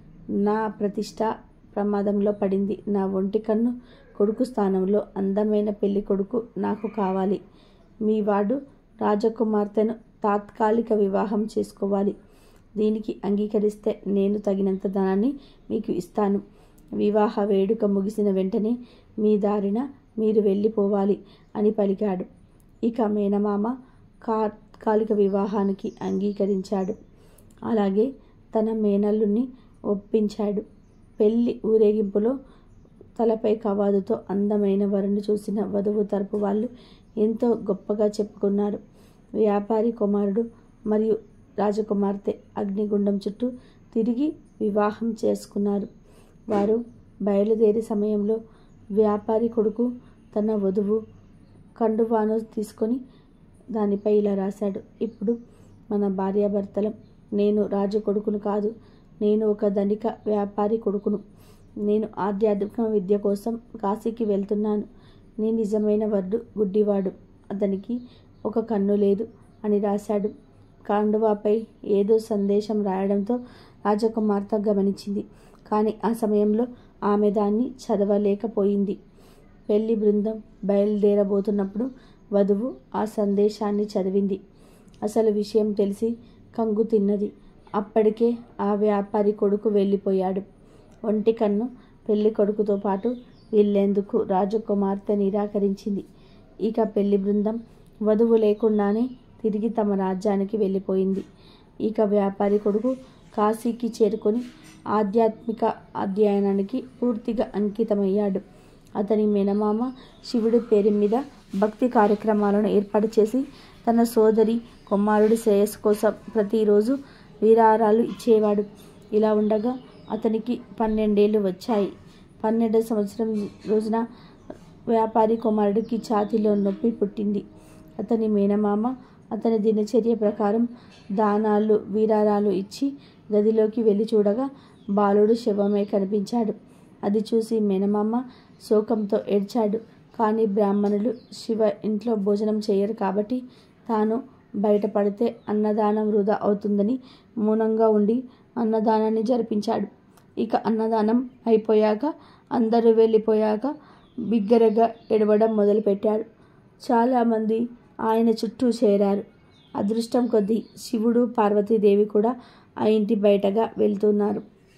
నా ప్రతిష్ట ప్రమాదంలో పడింది నా ఒంటి కన్ను కొడుకు స్థానంలో అందమైన పెళ్లి కొడుకు నాకు కావాలి మీ వాడు రాజకుమార్తెను తాత్కాలిక వివాహం చేసుకోవాలి దీనికి అంగీకరిస్తే నేను తగినంత ధనాన్ని మీకు ఇస్తాను వివాహ వేడుక ముగిసిన వెంటనే మీ దారిన మీరు వెళ్ళిపోవాలి అని పలికాడు ఇక మేనమామ తాత్కాలిక వివాహానికి అంగీకరించాడు అలాగే తన మేనల్లుని ఒప్పించాడు పెళ్లి ఊరేగింపులో తలపై కవాదుతో అందమైన వరుణ్ణి చూసిన వధువు తరపు వాళ్ళు ఎంతో గొప్పగా చెప్పుకున్నారు వ్యాపారి కుమారుడు మరియు రాజకుమార్తె అగ్నిగుండం చుట్టూ తిరిగి వివాహం చేసుకున్నారు వారు బయలుదేరే సమయంలో వ్యాపారి కొడుకు తన వధువు కండువాను తీసుకొని దానిపై ఇలా రాశాడు ఇప్పుడు మన భార్యాభర్తలం నేను రాజు కొడుకును కాదు నేను ఒక ధనిక వ్యాపారి కొడుకును నేను ఆధ్యాత్మిక విద్య కోసం కాశీకి వెళ్తున్నాను నీ నిజమైన వడ్డు గుడ్డివాడు అతనికి ఒక కన్ను లేదు అని రాశాడు కాండువాపై ఏదో సందేశం రాయడంతో రాజకుమార్తె గమనించింది కానీ ఆ సమయంలో ఆమె దాన్ని చదవలేకపోయింది పెళ్లి బృందం బయలుదేరబోతున్నప్పుడు వధువు ఆ సందేశాన్ని చదివింది అసలు విషయం తెలిసి కంగు తిన్నది అప్పటికే ఆ వ్యాపారి కొడుకు వెళ్ళిపోయాడు ఒంటి కన్ను పెళ్లి కొడుకుతో పాటు వీళ్ళేందుకు రాజకుమార్తె నిరాకరించింది ఇక పెళ్లి బృందం వధువు లేకుండానే తిరిగి తమ రాజ్యానికి వెళ్ళిపోయింది ఇక వ్యాపారి కొడుకు కాశీకి చేరుకొని ఆధ్యాత్మిక అధ్యయనానికి పూర్తిగా అంకితమయ్యాడు అతని మేనమామ శివుడి పేరు మీద భక్తి కార్యక్రమాలను ఏర్పాటు చేసి తన సోదరి కుమారుడి శ్రేయస్సు కోసం ప్రతిరోజు వీరారాలు ఇచ్చేవాడు ఇలా ఉండగా అతనికి పన్నెండేళ్ళు వచ్చాయి పన్నెండో సంవత్సరం రోజున వ్యాపారి కుమారుడికి ఛాతీలో నొప్పి పుట్టింది అతని మేనమామ అతని దినచర్య ప్రకారం దానాలు వీరారాలు ఇచ్చి గదిలోకి వెళ్ళి చూడగా బాలుడు శవమే కనిపించాడు అది చూసి మేనమామ శోకంతో ఏడ్చాడు కానీ బ్రాహ్మణులు శివ ఇంట్లో భోజనం చేయరు కాబట్టి తాను బయటపడితే అన్నదానం వృధా అవుతుందని మౌనంగా ఉండి అన్నదానాన్ని జరిపించాడు ఇక అన్నదానం అయిపోయాక అందరూ వెళ్ళిపోయాక బిగ్గరగా ఎడవడం మొదలుపెట్టాడు చాలామంది ఆయన చుట్టూ చేరారు అదృష్టం కొద్దీ శివుడు పార్వతీదేవి కూడా ఆ ఇంటి బయటగా వెళ్తున్నారు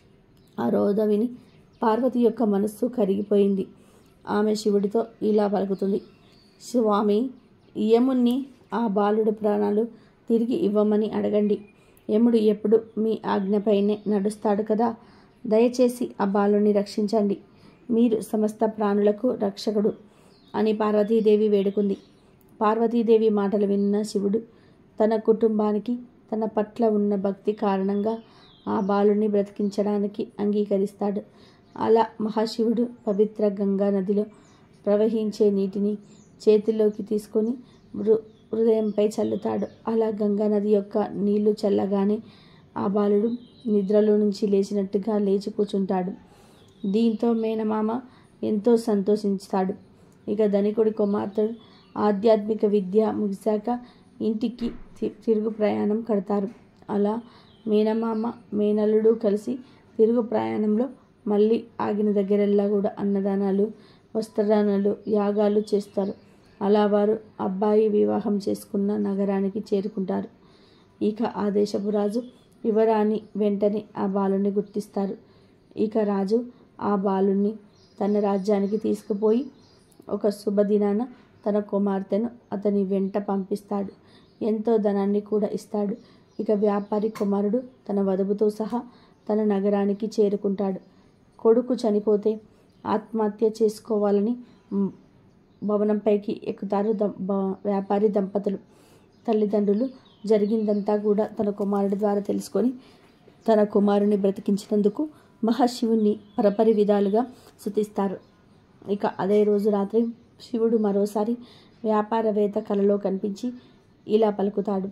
ఆ రోద విని పార్వతి యొక్క మనస్సు కరిగిపోయింది ఆమె శివుడితో ఇలా పలుకుతుంది స్వామి యముణ్ణి ఆ బాలుడు ప్రాణాలు తిరిగి ఇవ్వమని అడగండి యముడు ఎప్పుడు మీ ఆజ్ఞపైనే నడుస్తాడు కదా దయచేసి ఆ బాలుని రక్షించండి మీరు సమస్త ప్రాణులకు రక్షకుడు అని పార్వతీదేవి వేడుకుంది పార్వతీదేవి మాటలు విన్న శివుడు తన కుటుంబానికి తన పట్ల ఉన్న భక్తి కారణంగా ఆ బాలుని బ్రతికించడానికి అంగీకరిస్తాడు అలా మహాశివుడు పవిత్ర గంగా నదిలో ప్రవహించే నీటిని చేతిలోకి తీసుకొని హృ హృదయంపై చల్లుతాడు అలా గంగా నది యొక్క నీళ్లు చల్లగానే ఆ బాలుడు నిద్రలో నుంచి లేచినట్టుగా లేచి కూర్చుంటాడు దీంతో మేనమామ ఎంతో సంతోషిస్తాడు ఇక ధనికుడి కుమార్తెడు ఆధ్యాత్మిక విద్య ముగిశాక ఇంటికి తి- తిరుగు ప్రయాణం కడతారు అలా మేనమామ మేనల్లుడు కలిసి తిరుగు ప్రయాణంలో మళ్ళీ ఆగిన దగ్గరెల్లా కూడా అన్నదానాలు వస్త్రదానాలు యాగాలు చేస్తారు అలా వారు అబ్బాయి వివాహం చేసుకున్న నగరానికి చేరుకుంటారు ఇక ఆ దేశపు రాజు యువరాణి వెంటనే ఆ బాలుని గుర్తిస్తారు ఇక రాజు ఆ బాలుని తన రాజ్యానికి తీసుకుపోయి ఒక శుభదినాన తన కుమార్తెను అతని వెంట పంపిస్తాడు ఎంతో ధనాన్ని కూడా ఇస్తాడు ఇక వ్యాపారి కుమారుడు తన వధువుతో సహా తన నగరానికి చేరుకుంటాడు కొడుకు చనిపోతే ఆత్మహత్య చేసుకోవాలని మ్, భవనంపైకి ఎక్కుతారు ద బ- వ్యాపారి దంపతులు తల్లిదండ్రులు జరిగిందంతా కూడా తన కుమారుడి ద్వారా తెలుసుకొని తన కుమారుని బ్రతికించినందుకు మహాశివుణ్ణి పరపరి విధాలుగా స్తుతిస్తారు ఇక అదే రోజు రాత్రి శివుడు మరోసారి వ్యాపారవేత్త కలలో కనిపించి ఇలా పలుకుతాడు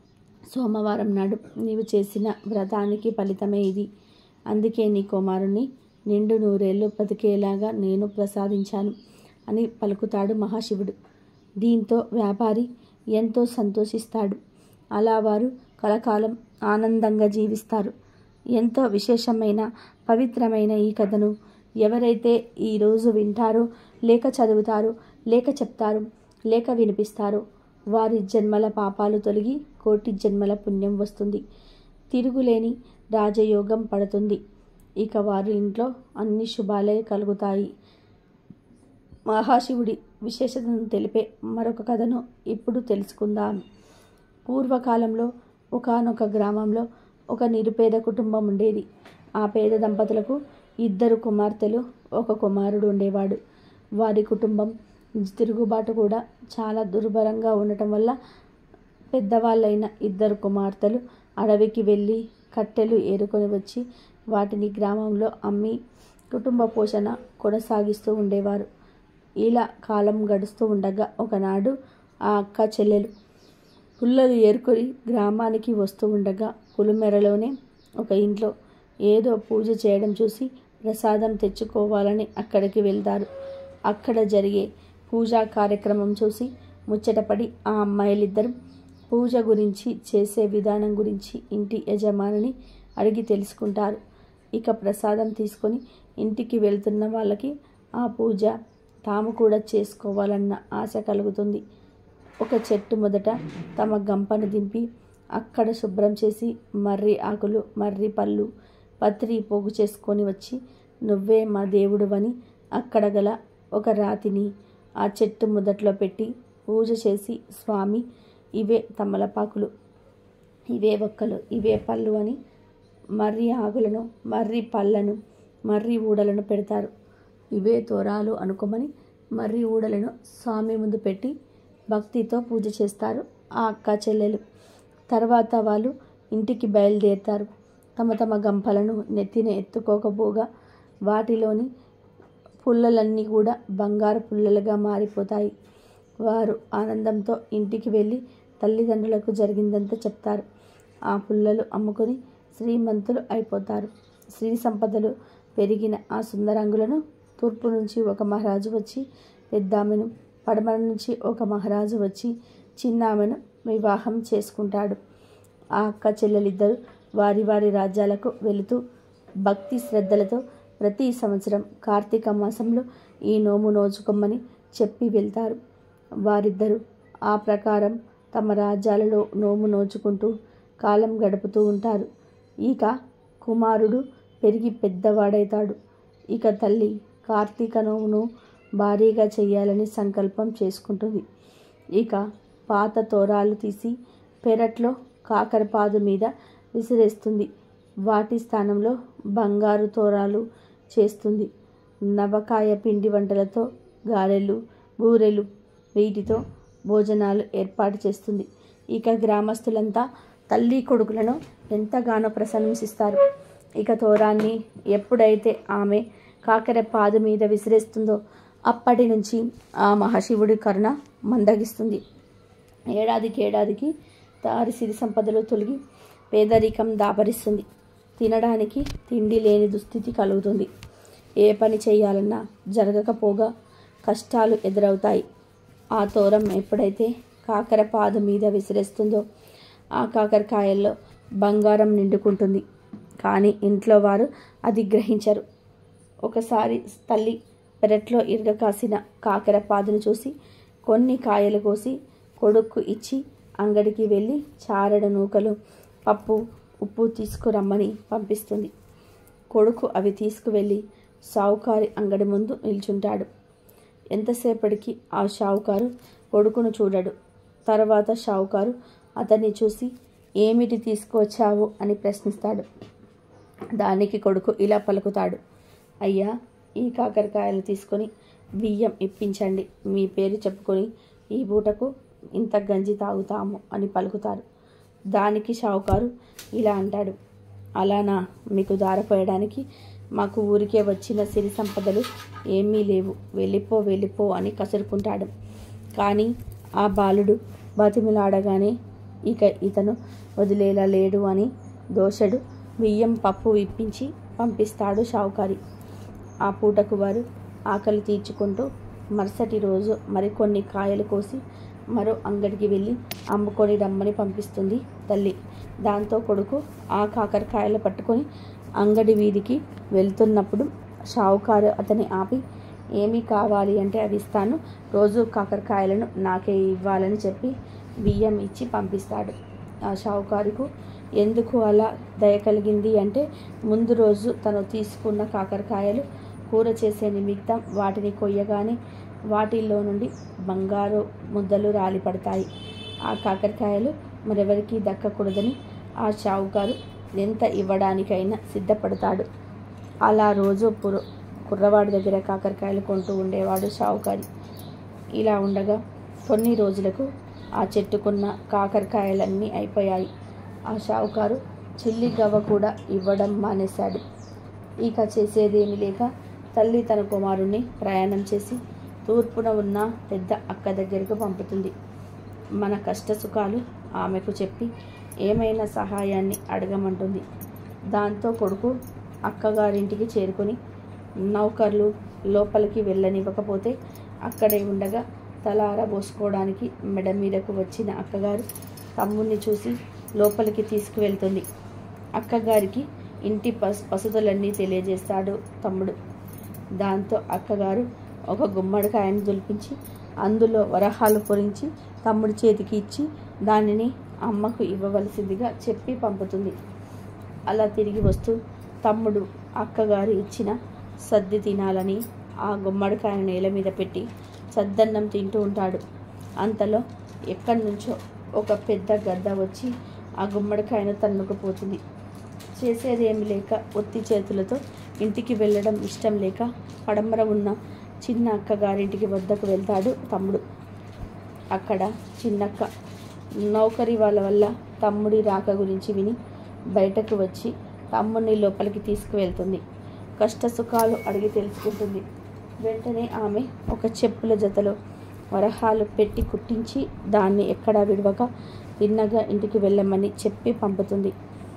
సోమవారం నాడు నీవు చేసిన వ్రతానికి ఫలితమే ఇది అందుకే నీ కుమారుణ్ణి నిండు నూరేళ్ళు బతికేలాగా నేను ప్రసాదించాను అని పలుకుతాడు మహాశివుడు దీంతో వ్యాపారి ఎంతో సంతోషిస్తాడు అలా వారు కలకాలం ఆనందంగా జీవిస్తారు ఎంతో విశేషమైన పవిత్రమైన ఈ కథను ఎవరైతే ఈరోజు వింటారో లేక చదువుతారో లేక చెప్తారో లేక వినిపిస్తారో వారి జన్మల పాపాలు తొలగి కోటి జన్మల పుణ్యం వస్తుంది తిరుగులేని రాజయోగం పడుతుంది ఇక వారి ఇంట్లో అన్ని శుభాలే కలుగుతాయి మహాశివుడి విశేషతను తెలిపే మరొక కథను ఇప్పుడు తెలుసుకుందాం పూర్వకాలంలో ఒకానొక గ్రామంలో ఒక నిరుపేద కుటుంబం ఉండేది ఆ పేద దంపతులకు ఇద్దరు కుమార్తెలు ఒక కుమారుడు ఉండేవాడు వారి కుటుంబం తిరుగుబాటు కూడా చాలా దుర్భరంగా ఉండటం వల్ల పెద్దవాళ్ళైన ఇద్దరు కుమార్తెలు అడవికి వెళ్ళి కట్టెలు ఏరుకొని వచ్చి వాటిని గ్రామంలో అమ్మి కుటుంబ పోషణ కొనసాగిస్తూ ఉండేవారు ఇలా కాలం గడుస్తూ ఉండగా ఒకనాడు ఆ అక్క చెల్లెలు పుల్లలు ఏరుకొని గ్రామానికి వస్తూ ఉండగా పులిమెరలోనే ఒక ఇంట్లో ఏదో పూజ చేయడం చూసి ప్రసాదం తెచ్చుకోవాలని అక్కడికి వెళ్తారు అక్కడ జరిగే పూజా కార్యక్రమం చూసి ముచ్చటపడి ఆ అమ్మాయిలిద్దరు పూజ గురించి చేసే విధానం గురించి ఇంటి యజమానిని అడిగి తెలుసుకుంటారు ఇక ప్రసాదం తీసుకొని ఇంటికి వెళ్తున్న వాళ్ళకి ఆ పూజ తాము కూడా చేసుకోవాలన్న ఆశ కలుగుతుంది ఒక చెట్టు మొదట తమ గంపను దింపి అక్కడ శుభ్రం చేసి మర్రి ఆకులు మర్రి పళ్ళు పత్రి పోగు చేసుకొని వచ్చి నువ్వే మా దేవుడువని అక్కడ గల ఒక రాతిని ఆ చెట్టు మొదట్లో పెట్టి పూజ చేసి స్వామి ఇవే తమలపాకులు ఇవే ఒక్కలు ఇవే పళ్ళు అని మర్రి ఆకులను మర్రి పళ్ళను మర్రి ఊడలను పెడతారు ఇవే తోరాలు అనుకోమని మర్రి ఊడలను స్వామి ముందు పెట్టి భక్తితో పూజ చేస్తారు ఆ అక్క చెల్లెలు తర్వాత వాళ్ళు ఇంటికి బయలుదేరుతారు తమ తమ గంపలను నెత్తిన ఎత్తుకోకపోగా వాటిలోని పుల్లలన్నీ కూడా బంగారు పుల్లలుగా మారిపోతాయి వారు ఆనందంతో ఇంటికి వెళ్ళి తల్లిదండ్రులకు జరిగిందంతా చెప్తారు ఆ పుల్లలు అమ్ముకొని శ్రీమంతులు అయిపోతారు శ్రీ సంపదలు పెరిగిన ఆ సుందరంగులను తూర్పు నుంచి ఒక మహారాజు వచ్చి పెద్దామెను పడమర నుంచి ఒక మహారాజు వచ్చి చిన్నామెను వివాహం చేసుకుంటాడు ఆ అక్క చెల్లెలిద్దరూ వారి వారి రాజ్యాలకు వెళుతూ భక్తి శ్రద్ధలతో ప్రతి సంవత్సరం కార్తీక మాసంలో ఈ నోము నోచుకోమని చెప్పి వెళ్తారు వారిద్దరూ ఆ ప్రకారం తమ రాజ్యాలలో నోము నోచుకుంటూ కాలం గడుపుతూ ఉంటారు ఇక కుమారుడు పెరిగి పెద్దవాడైతాడు ఇక తల్లి కార్తీక నోమును భారీగా చేయాలని సంకల్పం చేసుకుంటుంది ఇక పాత తోరాలు తీసి పెరట్లో కాకరపాదు మీద విసిరేస్తుంది వాటి స్థానంలో బంగారు తోరాలు చేస్తుంది నవకాయ పిండి వంటలతో గారెలు బూరెలు వీటితో భోజనాలు ఏర్పాటు చేస్తుంది ఇక గ్రామస్తులంతా తల్లి కొడుకులను ఎంతగానో ప్రశంసిస్తారు ఇక తోరాన్ని ఎప్పుడైతే ఆమె కాకర పాదు మీద విసిరేస్తుందో అప్పటి నుంచి ఆ మహాశివుడి కరుణ మందగిస్తుంది ఏడాదికి ఏడాదికి దారి సిరి సంపదలు తొలగి పేదరికం దాపరిస్తుంది తినడానికి తిండి లేని దుస్థితి కలుగుతుంది ఏ పని చేయాలన్నా జరగకపోగా కష్టాలు ఎదురవుతాయి ఆ తోరం ఎప్పుడైతే కాకర పాదు మీద విసిరేస్తుందో ఆ కాకరకాయల్లో బంగారం నిండుకుంటుంది కానీ ఇంట్లో వారు అది గ్రహించరు ఒకసారి తల్లి పెరట్లో ఇరగ కాసిన కాకర పాదును చూసి కొన్ని కాయలు కోసి కొడుక్కు ఇచ్చి అంగడికి వెళ్ళి చారడ నూకలు పప్పు ఉప్పు తీసుకురమ్మని పంపిస్తుంది కొడుకు అవి తీసుకువెళ్ళి షావుకారి అంగడి ముందు నిల్చుంటాడు ఎంతసేపటికి ఆ షావుకారు కొడుకును చూడడు తర్వాత షావుకారు అతన్ని చూసి ఏమిటి తీసుకువచ్చావు అని ప్రశ్నిస్తాడు దానికి కొడుకు ఇలా పలుకుతాడు అయ్యా ఈ కాకరకాయలు తీసుకొని బియ్యం ఇప్పించండి మీ పేరు చెప్పుకొని ఈ పూటకు ఇంత గంజి తాగుతాము అని పలుకుతారు దానికి షావుకారు ఇలా అంటాడు అలానా మీకు దారపోయడానికి మాకు ఊరికే వచ్చిన సిరి సంపదలు ఏమీ లేవు వెళ్ళిపో వెళ్ళిపో అని కసురుకుంటాడు కానీ ఆ బాలుడు బతిమిలాడగానే ఇక ఇతను వదిలేలా లేడు అని దోషడు బియ్యం పప్పు ఇప్పించి పంపిస్తాడు షావుకారి ఆ పూటకు వారు ఆకలి తీర్చుకుంటూ మరుసటి రోజు మరికొన్ని కాయలు కోసి మరో అంగడికి వెళ్ళి అమ్ముకొని రమ్మని పంపిస్తుంది తల్లి దాంతో కొడుకు ఆ కాకరకాయలు పట్టుకొని అంగడి వీధికి వెళ్తున్నప్పుడు షావుకారు అతని ఆపి ఏమి కావాలి అంటే అవి ఇస్తాను రోజు కాకరకాయలను నాకే ఇవ్వాలని చెప్పి బియ్యం ఇచ్చి పంపిస్తాడు ఆ షావుకారుకు ఎందుకు అలా దయ కలిగింది అంటే ముందు రోజు తను తీసుకున్న కాకరకాయలు కూర చేసే నిమిత్తం వాటిని కొయ్యగానే వాటిల్లో నుండి బంగారు ముద్దలు రాలిపడతాయి ఆ కాకరకాయలు మరెవరికి దక్కకూడదని ఆ షావుకారు ఎంత ఇవ్వడానికైనా సిద్ధపడతాడు అలా రోజు పురు కుర్రవాడి దగ్గర కాకరకాయలు కొంటూ ఉండేవాడు షావుకారి ఇలా ఉండగా కొన్ని రోజులకు ఆ చెట్టుకున్న కాకరకాయలన్నీ అయిపోయాయి ఆ షావుకారు చిల్లి గవ్వ కూడా ఇవ్వడం మానేశాడు ఇక చేసేదేమీ లేక తల్లి తన కుమారుణ్ణి ప్రయాణం చేసి తూర్పున ఉన్న పెద్ద అక్క దగ్గరకు పంపుతుంది మన కష్ట సుఖాలు ఆమెకు చెప్పి ఏమైనా సహాయాన్ని అడగమంటుంది దాంతో కొడుకు అక్కగారింటికి చేరుకొని నౌకర్లు లోపలికి వెళ్ళనివ్వకపోతే అక్కడే ఉండగా తలార పోసుకోవడానికి మెడ మీదకు వచ్చిన అక్కగారు తమ్ముడిని చూసి లోపలికి తీసుకువెళ్తుంది అక్కగారికి ఇంటి పస్ పసుదులన్నీ తెలియజేస్తాడు తమ్ముడు దాంతో అక్కగారు ఒక గుమ్మడికాయను దులిపించి అందులో వరహాలు పొరించి తమ్ముడి చేతికి ఇచ్చి దానిని అమ్మకు ఇవ్వవలసిందిగా చెప్పి పంపుతుంది అలా తిరిగి వస్తూ తమ్ముడు అక్కగారు ఇచ్చిన సద్ది తినాలని ఆ గుమ్మడికాయ నేల మీద పెట్టి సద్దన్నం తింటూ ఉంటాడు అంతలో ఎక్కడి నుంచో ఒక పెద్ద గద్ద వచ్చి ఆ గుమ్మడికాయను తన్నుకుపోతుంది చేసేదేమి లేక ఒత్తి చేతులతో ఇంటికి వెళ్ళడం ఇష్టం లేక పడమర ఉన్న చిన్న అక్కగారింటికి వద్దకు వెళ్తాడు తమ్ముడు అక్కడ చిన్నక్క నౌకరి వాళ్ళ వల్ల తమ్ముడి రాక గురించి విని బయటకు వచ్చి తమ్ముడిని లోపలికి తీసుకువెళ్తుంది కష్ట సుఖాలు అడిగి తెలుసుకుంటుంది వెంటనే ఆమె ఒక చెప్పుల జతలో వరహాలు పెట్టి కుట్టించి దాన్ని ఎక్కడా విడవక తిన్నగా ఇంటికి వెళ్ళమని చెప్పి పంపుతుంది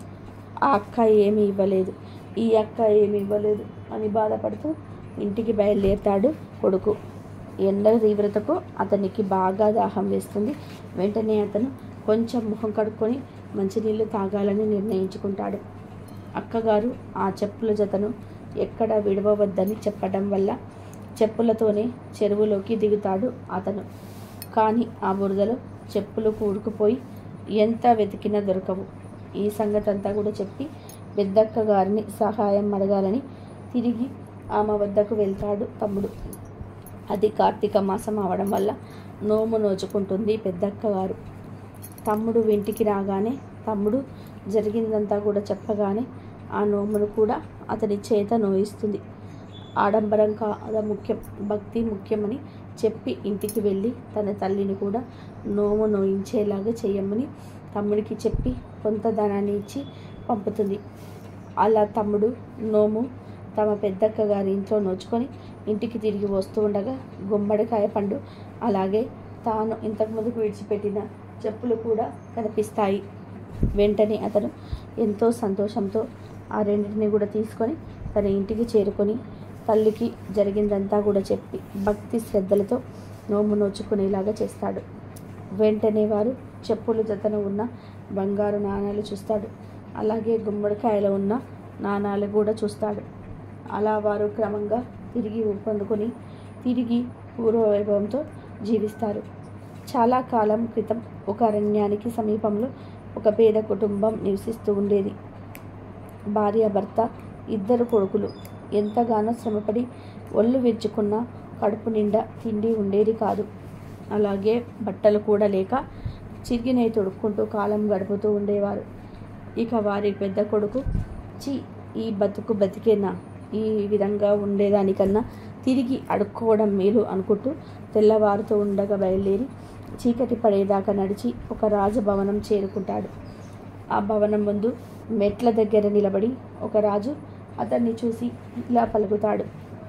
ఆ అక్క ఏమీ ఇవ్వలేదు ఈ అక్క ఏమీ ఇవ్వలేదు అని బాధపడుతూ ఇంటికి బయలుదేరుతాడు కొడుకు ఎండ తీవ్రతకు అతనికి బాగా దాహం వేస్తుంది వెంటనే అతను కొంచెం ముఖం కడుక్కొని మంచినీళ్ళు తాగాలని నిర్ణయించుకుంటాడు అక్కగారు ఆ చెప్పుల జతను ఎక్కడ విడవవద్దని చెప్పడం వల్ల చెప్పులతోనే చెరువులోకి దిగుతాడు అతను కానీ ఆ బురదలో చెప్పులు కూడుకుపోయి ఎంత వెతికినా దొరకవు ఈ సంగతి అంతా కూడా చెప్పి పెద్దక్క గారిని సహాయం అడగాలని తిరిగి ఆమె వద్దకు వెళ్తాడు తమ్ముడు అది కార్తీక మాసం అవడం వల్ల నోము నోచుకుంటుంది పెద్దక్క గారు తమ్ముడు ఇంటికి రాగానే తమ్ముడు జరిగిందంతా కూడా చెప్పగానే ఆ నోమును కూడా అతని చేత నోయిస్తుంది ఆడంబరం కాద ముఖ్యం భక్తి ముఖ్యమని చెప్పి ఇంటికి వెళ్ళి తన తల్లిని కూడా నోము నోయించేలాగా చేయమని తమ్ముడికి చెప్పి కొంత ధనాన్ని ఇచ్చి పంపుతుంది అలా తమ్ముడు నోము తమ పెద్దక్క గారి ఇంట్లో నోచుకొని ఇంటికి తిరిగి వస్తూ ఉండగా గుమ్మడికాయ పండు అలాగే తాను ఇంతకుముందుకు విడిచిపెట్టిన చెప్పులు కూడా కనిపిస్తాయి వెంటనే అతను ఎంతో సంతోషంతో ఆ రెండింటిని కూడా తీసుకొని తన ఇంటికి చేరుకొని తల్లికి జరిగిందంతా కూడా చెప్పి భక్తి శ్రద్ధలతో నోము నోచుకునేలాగా చేస్తాడు వెంటనే వారు చెప్పుల జతన ఉన్న బంగారు నాణాలు చూస్తాడు అలాగే గుమ్మడికాయలో ఉన్న నాణాలు కూడా చూస్తాడు అలా వారు క్రమంగా తిరిగి ఊపందుకొని తిరిగి పూర్వవైభవంతో జీవిస్తారు చాలా కాలం క్రితం ఒక అరణ్యానికి సమీపంలో ఒక పేద కుటుంబం నివసిస్తూ ఉండేది భార్య భర్త ఇద్దరు కొడుకులు ఎంతగానో శ్రమపడి ఒళ్ళు విరుచుకున్న కడుపు నిండా తిండి ఉండేది కాదు అలాగే బట్టలు కూడా లేక చిరిగినవి తొడుక్కుంటూ కాలం గడుపుతూ ఉండేవారు ఇక వారి పెద్ద కొడుకు చి ఈ బతుకు బతికేనా ఈ విధంగా ఉండేదానికన్నా తిరిగి అడుక్కోవడం మేలు అనుకుంటూ తెల్లవారుతూ ఉండగా బయలుదేరి చీకటి పడేదాకా నడిచి ఒక రాజభవనం చేరుకుంటాడు ఆ భవనం ముందు మెట్ల దగ్గర నిలబడి ఒక రాజు అతన్ని చూసి ఇలా పలుకుతాడు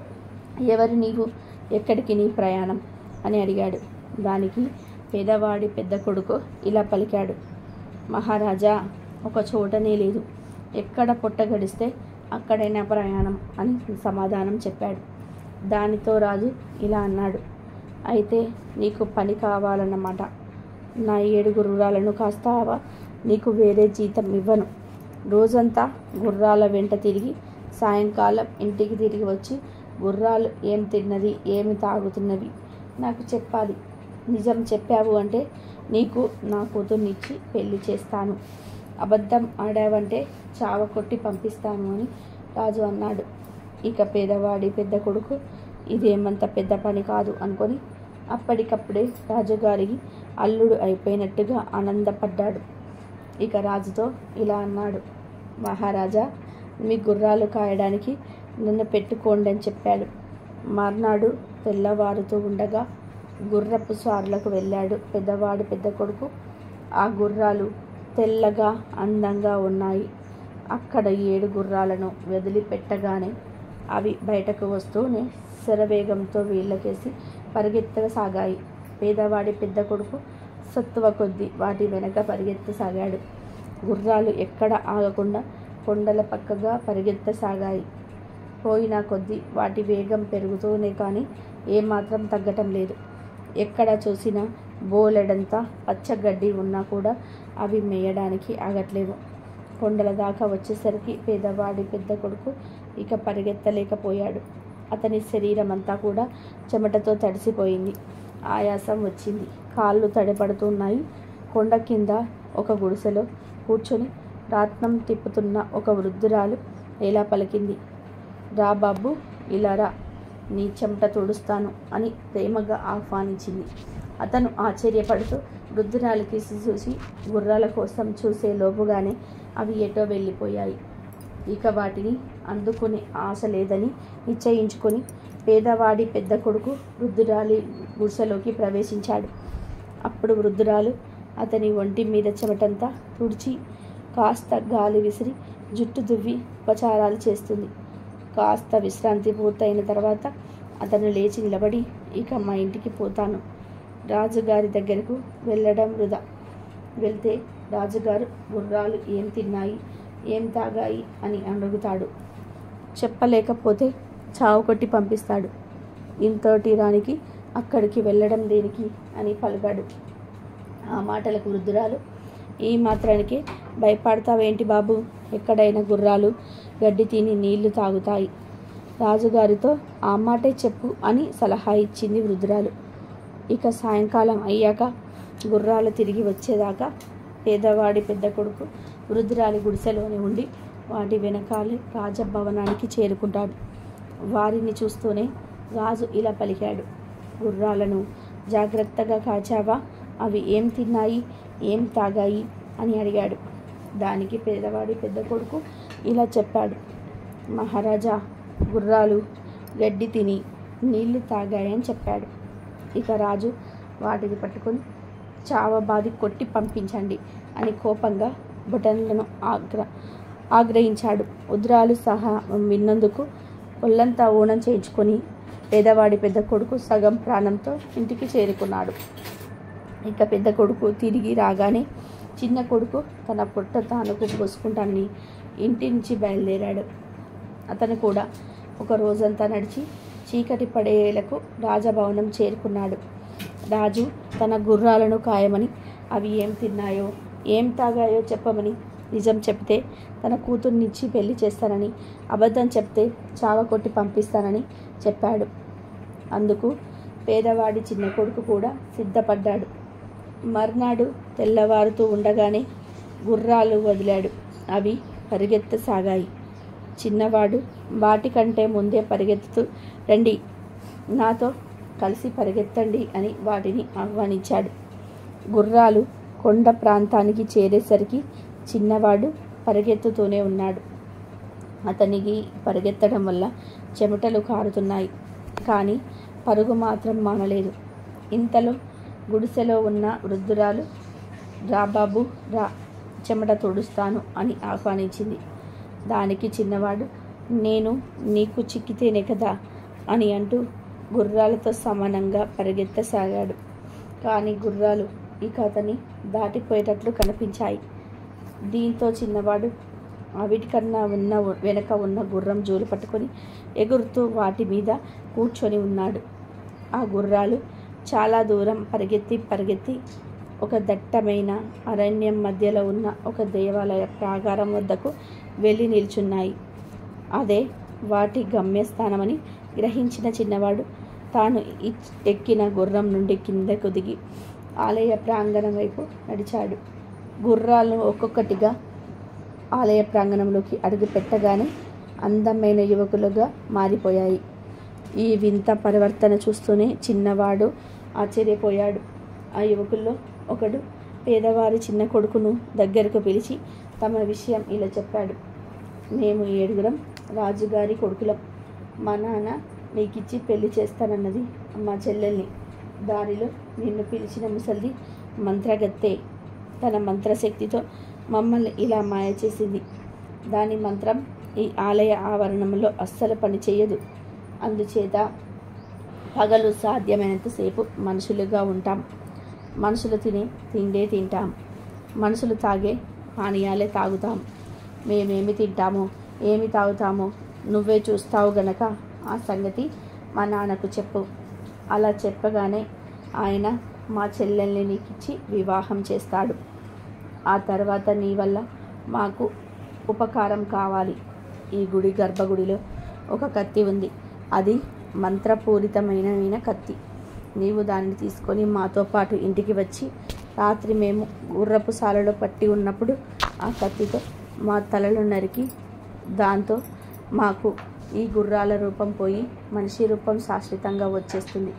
ఎవరు నీవు ఎక్కడికి నీ ప్రయాణం అని అడిగాడు దానికి పేదవాడి పెద్ద కొడుకు ఇలా పలికాడు మహారాజా ఒక చోటనే లేదు ఎక్కడ పొట్ట గడిస్తే అక్కడైనా ప్రయాణం అని సమాధానం చెప్పాడు దానితో రాజు ఇలా అన్నాడు అయితే నీకు పని కావాలన్నమాట నా ఏడు గుర్రాలను కాస్తావా నీకు వేరే జీతం ఇవ్వను రోజంతా గుర్రాల వెంట తిరిగి సాయంకాలం ఇంటికి తిరిగి వచ్చి గుర్రాలు ఏం తిన్నది ఏమి తాగుతున్నవి నాకు చెప్పాలి నిజం చెప్పావు అంటే నీకు నా కూతుర్నిచ్చి పెళ్లి చేస్తాను అబద్ధం ఆడావంటే చావ కొట్టి పంపిస్తాను అని రాజు అన్నాడు ఇక పేదవాడి పెద్ద కొడుకు ఇదేమంత పెద్ద పని కాదు అనుకొని అప్పటికప్పుడే రాజుగారికి అల్లుడు అయిపోయినట్టుగా ఆనందపడ్డాడు ఇక రాజుతో ఇలా అన్నాడు మహారాజా మీ గుర్రాలు కాయడానికి నన్ను పెట్టుకోండి అని చెప్పాడు మర్నాడు తెల్లవారుతూ ఉండగా గుర్రపు సార్లకు వెళ్ళాడు పెద్దవాడు పెద్ద కొడుకు ఆ గుర్రాలు తెల్లగా అందంగా ఉన్నాయి అక్కడ ఏడు గుర్రాలను వదిలిపెట్టగానే అవి బయటకు వస్తూనే శరవేగంతో వీళ్ళకేసి పరిగెత్తసాగాయి పేదవాడి పెద్ద కొడుకు సత్తువ కొద్దీ వాటి వెనక పరిగెత్తసాగాడు గుర్రాలు ఎక్కడ ఆగకుండా కొండల పక్కగా పరిగెత్తసాగాయి పోయిన కొద్దీ వాటి వేగం పెరుగుతూనే కానీ ఏమాత్రం తగ్గటం లేదు ఎక్కడ చూసినా బోలెడంతా పచ్చగడ్డి ఉన్నా కూడా అవి మేయడానికి ఆగట్లేవు కొండల దాకా వచ్చేసరికి పేదవాడి పెద్ద కొడుకు ఇక పరిగెత్తలేకపోయాడు అతని శరీరం అంతా కూడా చెమటతో తడిసిపోయింది ఆయాసం వచ్చింది కాళ్ళు తడిపడుతున్నాయి కొండ కింద ఒక గుడిసెలో కూర్చొని రాట్నం తిప్పుతున్న ఒక వృద్ధురాలు ఎలా పలికింది రా బాబు ఇలా రా నీ చెమట తుడుస్తాను అని ప్రేమగా ఆహ్వానించింది అతను ఆశ్చర్యపడుతూ వృద్ధురాలికి చూసి గుర్రాల కోసం చూసే లోపుగానే అవి ఎటో వెళ్ళిపోయాయి ఇక వాటిని అందుకునే ఆశ లేదని నిశ్చయించుకొని పేదవాడి పెద్ద కొడుకు వృద్ధురాలి గుడిసెలోకి ప్రవేశించాడు అప్పుడు వృద్ధురాలు అతని ఒంటి మీద చెమటంతా తుడిచి కాస్త గాలి విసిరి జుట్టు దువ్వి ఉపచారాలు చేస్తుంది కాస్త విశ్రాంతి పూర్తయిన తర్వాత అతను లేచి నిలబడి ఇక మా ఇంటికి పోతాను రాజుగారి దగ్గరకు వెళ్ళడం వృధా వెళ్తే రాజుగారు గుర్రాలు ఏం తిన్నాయి ఏం తాగాయి అని అడుగుతాడు చెప్పలేకపోతే చావు కొట్టి పంపిస్తాడు ఇంతటి రానికి అక్కడికి వెళ్ళడం దేనికి అని పలికాడు ఆ మాటలకు వృద్ధురాలు ఈ మాత్రానికి భయపడతావేంటి బాబు ఎక్కడైనా గుర్రాలు గడ్డి తిని నీళ్లు తాగుతాయి రాజుగారితో ఆ మాటే చెప్పు అని సలహా ఇచ్చింది వృద్ధురాలు ఇక సాయంకాలం అయ్యాక గుర్రాలు తిరిగి వచ్చేదాకా పేదవాడి పెద్ద కొడుకు వృద్ధురాలి గుడిసెలోనే ఉండి వాటి వెనకాలే రాజభవనానికి చేరుకుంటాడు వారిని చూస్తూనే రాజు ఇలా పలికాడు గుర్రాలను జాగ్రత్తగా కాచావా అవి ఏం తిన్నాయి ఏం తాగాయి అని అడిగాడు దానికి పేదవాడి పెద్ద కొడుకు ఇలా చెప్పాడు మహారాజా గుర్రాలు గడ్డి తిని నీళ్లు తాగాయని చెప్పాడు ఇక రాజు వాటిని పట్టుకొని చావబాది కొట్టి పంపించండి అని కోపంగా బటన్లను ఆగ్ర ఆగ్రహించాడు ఉద్రాలు సహా విన్నందుకు ఒళ్ళంతా ఊనం చేయించుకొని పేదవాడి పెద్ద కొడుకు సగం ప్రాణంతో ఇంటికి చేరుకున్నాడు ఇక పెద్ద కొడుకు తిరిగి రాగానే చిన్న కొడుకు తన పొట్ట తానుకు పోసుకుంటానని ఇంటి నుంచి బయలుదేరాడు అతను కూడా ఒక రోజంతా నడిచి చీకటి పడేలకు రాజభవనం చేరుకున్నాడు రాజు తన గుర్రాలను కాయమని అవి ఏం తిన్నాయో ఏం తాగాయో చెప్పమని నిజం చెప్తే తన కూతుర్నిచ్చి పెళ్లి చేస్తానని అబద్ధం చెప్తే చావకొట్టి పంపిస్తానని చెప్పాడు అందుకు పేదవాడి చిన్న కొడుకు కూడా సిద్ధపడ్డాడు మర్నాడు తెల్లవారుతూ ఉండగానే గుర్రాలు వదిలాడు అవి పరిగెత్తసాగాయి చిన్నవాడు వాటికంటే ముందే పరిగెత్తుతూ రండి నాతో కలిసి పరిగెత్తండి అని వాటిని ఆహ్వానించాడు గుర్రాలు కొండ ప్రాంతానికి చేరేసరికి చిన్నవాడు పరిగెత్తుతూనే ఉన్నాడు అతనికి పరిగెత్తడం వల్ల చెమటలు కారుతున్నాయి కానీ పరుగు మాత్రం మానలేదు ఇంతలో గుడిసెలో ఉన్న వృద్ధురాలు రా బాబు రా చెమట తుడుస్తాను అని ఆహ్వానించింది దానికి చిన్నవాడు నేను నీకు చిక్కితేనే కదా అని అంటూ గుర్రాలతో సమానంగా పరిగెత్తసాగాడు కానీ గుర్రాలు ఇక అతని దాటిపోయేటట్లు కనిపించాయి దీంతో చిన్నవాడు అవిటికన్నా ఉన్న వెనక ఉన్న గుర్రం జోలు పట్టుకొని ఎగురుతూ వాటి మీద కూర్చొని ఉన్నాడు ఆ గుర్రాలు చాలా దూరం పరిగెత్తి పరిగెత్తి ఒక దట్టమైన అరణ్యం మధ్యలో ఉన్న ఒక దేవాలయ ప్రాకారం వద్దకు వెళ్ళి నిల్చున్నాయి అదే వాటి గమ్యస్థానమని గ్రహించిన చిన్నవాడు తాను ఇచ్- ఎక్కిన గుర్రం నుండి కిందకు దిగి ఆలయ ప్రాంగణం వైపు నడిచాడు గుర్రాలు ఒక్కొక్కటిగా ఆలయ ప్రాంగణంలోకి అడుగు పెట్టగానే అందమైన యువకులుగా మారిపోయాయి ఈ వింత పరివర్తన చూస్తూనే చిన్నవాడు ఆశ్చర్యపోయాడు ఆ యువకుల్లో ఒకడు పేదవారి చిన్న కొడుకును దగ్గరకు పిలిచి తమ విషయం ఇలా చెప్పాడు మేము ఏడుగురం రాజుగారి కొడుకులం మా నాన్న నీకిచ్చి పెళ్లి చేస్తానన్నది మా చెల్లెల్ని దారిలో నిన్ను పిలిచిన ముసల్ది మంత్రగత్తె తన మంత్రశక్తితో మమ్మల్ని ఇలా మాయ చేసింది దాని మంత్రం ఈ ఆలయ ఆవరణంలో అస్సలు పనిచేయదు అందుచేత పగలు సాధ్యమైనంతసేపు మనుషులుగా ఉంటాం మనుషులు తినే తిండే తింటాం మనుషులు తాగే పానీయాలే తాగుతాం మేమేమి తింటామో ఏమి తాగుతామో నువ్వే చూస్తావు గనక ఆ సంగతి మా నాన్నకు చెప్పు అలా చెప్పగానే ఆయన మా చెల్లెల్ని నీకిచ్చి వివాహం చేస్తాడు ఆ తర్వాత నీ వల్ల మాకు ఉపకారం కావాలి ఈ గుడి గర్భగుడిలో ఒక కత్తి ఉంది అది మంత్రపూరితమైన కత్తి నీవు దాన్ని తీసుకొని మాతో పాటు ఇంటికి వచ్చి రాత్రి మేము గుర్రపు సాలలో పట్టి ఉన్నప్పుడు ఆ కత్తితో మా తలలు నరికి దాంతో మాకు ఈ గుర్రాల రూపం పోయి మనిషి రూపం శాశ్వతంగా వచ్చేస్తుంది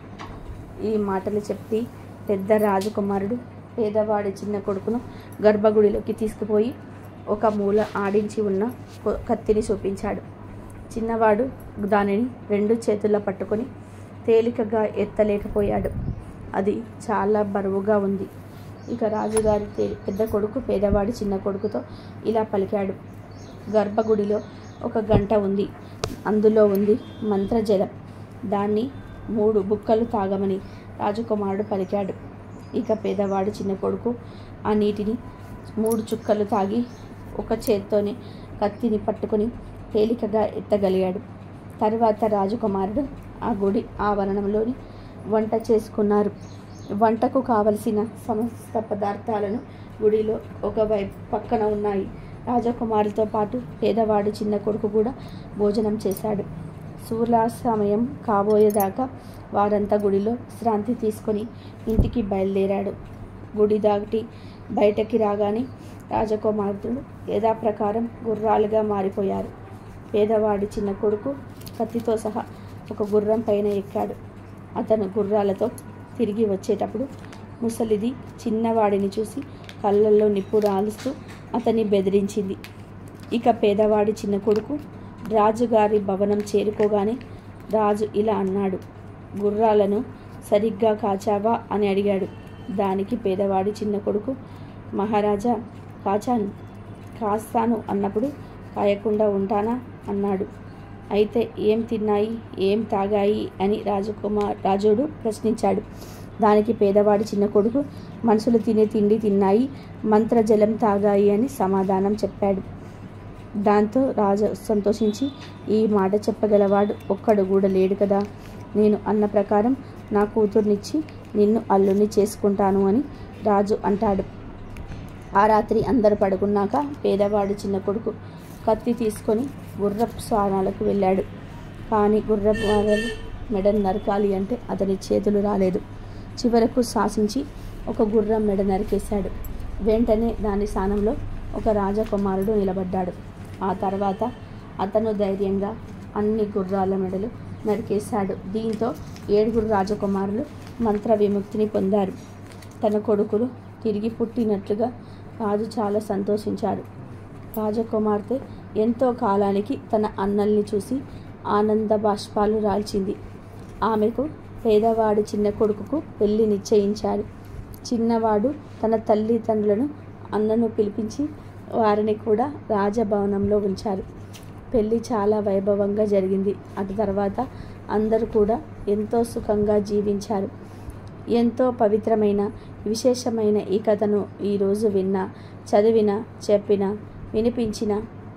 ఈ మాటలు చెప్పి పెద్ద రాజకుమారుడు పేదవాడి చిన్న కొడుకును గర్భగుడిలోకి తీసుకుపోయి ఒక మూల ఆడించి ఉన్న కొ- కత్తిని చూపించాడు చిన్నవాడు దానిని రెండు చేతుల్లో పట్టుకొని తేలికగా ఎత్తలేకపోయాడు అది చాలా బరువుగా ఉంది ఇక రాజుగారి తే- పెద్ద కొడుకు పేదవాడి చిన్న కొడుకుతో ఇలా పలికాడు గర్భగుడిలో ఒక గంట ఉంది అందులో ఉంది మంత్రజలం దాన్ని మూడు బుక్కలు తాగమని రాజకుమారుడు పలికాడు ఇక పేదవాడు చిన్న కొడుకు ఆ నీటిని మూడు చుక్కలు తాగి ఒక చేత్తోనే కత్తిని పట్టుకొని తేలికగా ఎత్తగలిగాడు తర్వాత రాజకుమారుడు ఆ గుడి ఆవరణంలోని వంట చేసుకున్నారు వంటకు కావలసిన సమస్త పదార్థాలను గుడిలో ఒకవైపు పక్కన ఉన్నాయి రాజకుమారులతో పాటు పేదవాడు చిన్న కొడుకు కూడా భోజనం చేశాడు సూర్యాస్తమయం కాబోయేదాకా వారంతా గుడిలో శ్రాంతి తీసుకొని ఇంటికి బయలుదేరాడు గుడి దాటి బయటకి రాగానే రాజకుమారులు యథాప్రకారం గుర్రాలుగా మారిపోయారు పేదవాడి చిన్న కొడుకు కత్తితో సహా ఒక గుర్రం పైన ఎక్కాడు అతను గుర్రాలతో తిరిగి వచ్చేటప్పుడు ముసలిది చిన్నవాడిని చూసి కళ్ళల్లో నిప్పు రాలుస్తూ అతన్ని బెదిరించింది ఇక పేదవాడి చిన్న కొడుకు రాజుగారి భవనం చేరుకోగానే రాజు ఇలా అన్నాడు గుర్రాలను సరిగ్గా కాచావా అని అడిగాడు దానికి పేదవాడి చిన్న కొడుకు మహారాజా కాచాను కాస్తాను అన్నప్పుడు కాయకుండా ఉంటానా అన్నాడు అయితే ఏం తిన్నాయి ఏం తాగాయి అని రాజకుమార్ రాజుడు ప్రశ్నించాడు దానికి పేదవాడి చిన్న కొడుకు మనుషులు తినే తిండి తిన్నాయి మంత్రజలం తాగాయి అని సమాధానం చెప్పాడు దాంతో రాజు సంతోషించి ఈ మాట చెప్పగలవాడు ఒక్కడు కూడా లేడు కదా నేను అన్న ప్రకారం నా కూతుర్నిచ్చి నిన్ను అల్లుని చేసుకుంటాను అని రాజు అంటాడు ఆ రాత్రి అందరు పడుకున్నాక పేదవాడు చిన్న కొడుకు కత్తి తీసుకొని గుర్రపు స్వానాలకు వెళ్ళాడు కానీ గుర్రపు వారలు మెడను నరకాలి అంటే అతని చేతులు రాలేదు చివరకు శాసించి ఒక గుర్రం మెడ నరికేశాడు వెంటనే దాని స్థానంలో ఒక రాజకుమారుడు నిలబడ్డాడు ఆ తర్వాత అతను ధైర్యంగా అన్ని గుర్రాల మెడలు నరికేశాడు దీంతో ఏడుగురు రాజకుమారులు మంత్ర విముక్తిని పొందారు తన కొడుకులు తిరిగి పుట్టినట్లుగా రాజు చాలా సంతోషించాడు రాజకుమార్తె ఎంతో కాలానికి తన అన్నల్ని చూసి ఆనంద బాష్పాలు రాల్చింది ఆమెకు పేదవాడి చిన్న కొడుకుకు పెళ్లి నిశ్చయించారు చిన్నవాడు తన తల్లిదండ్రులను అన్నను పిలిపించి వారిని కూడా రాజభవనంలో ఉంచారు పెళ్లి చాలా వైభవంగా జరిగింది అటు తర్వాత అందరూ కూడా ఎంతో సుఖంగా జీవించారు ఎంతో పవిత్రమైన విశేషమైన ఈ కథను ఈరోజు విన్న చదివిన చెప్పిన వినిపించిన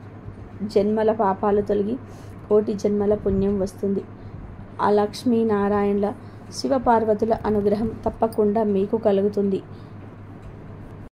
జన్మల పాపాలు తొలగి కోటి జన్మల పుణ్యం వస్తుంది ఆ లక్ష్మీనారాయణల శివపార్వతుల అనుగ్రహం తప్పకుండా మీకు కలుగుతుంది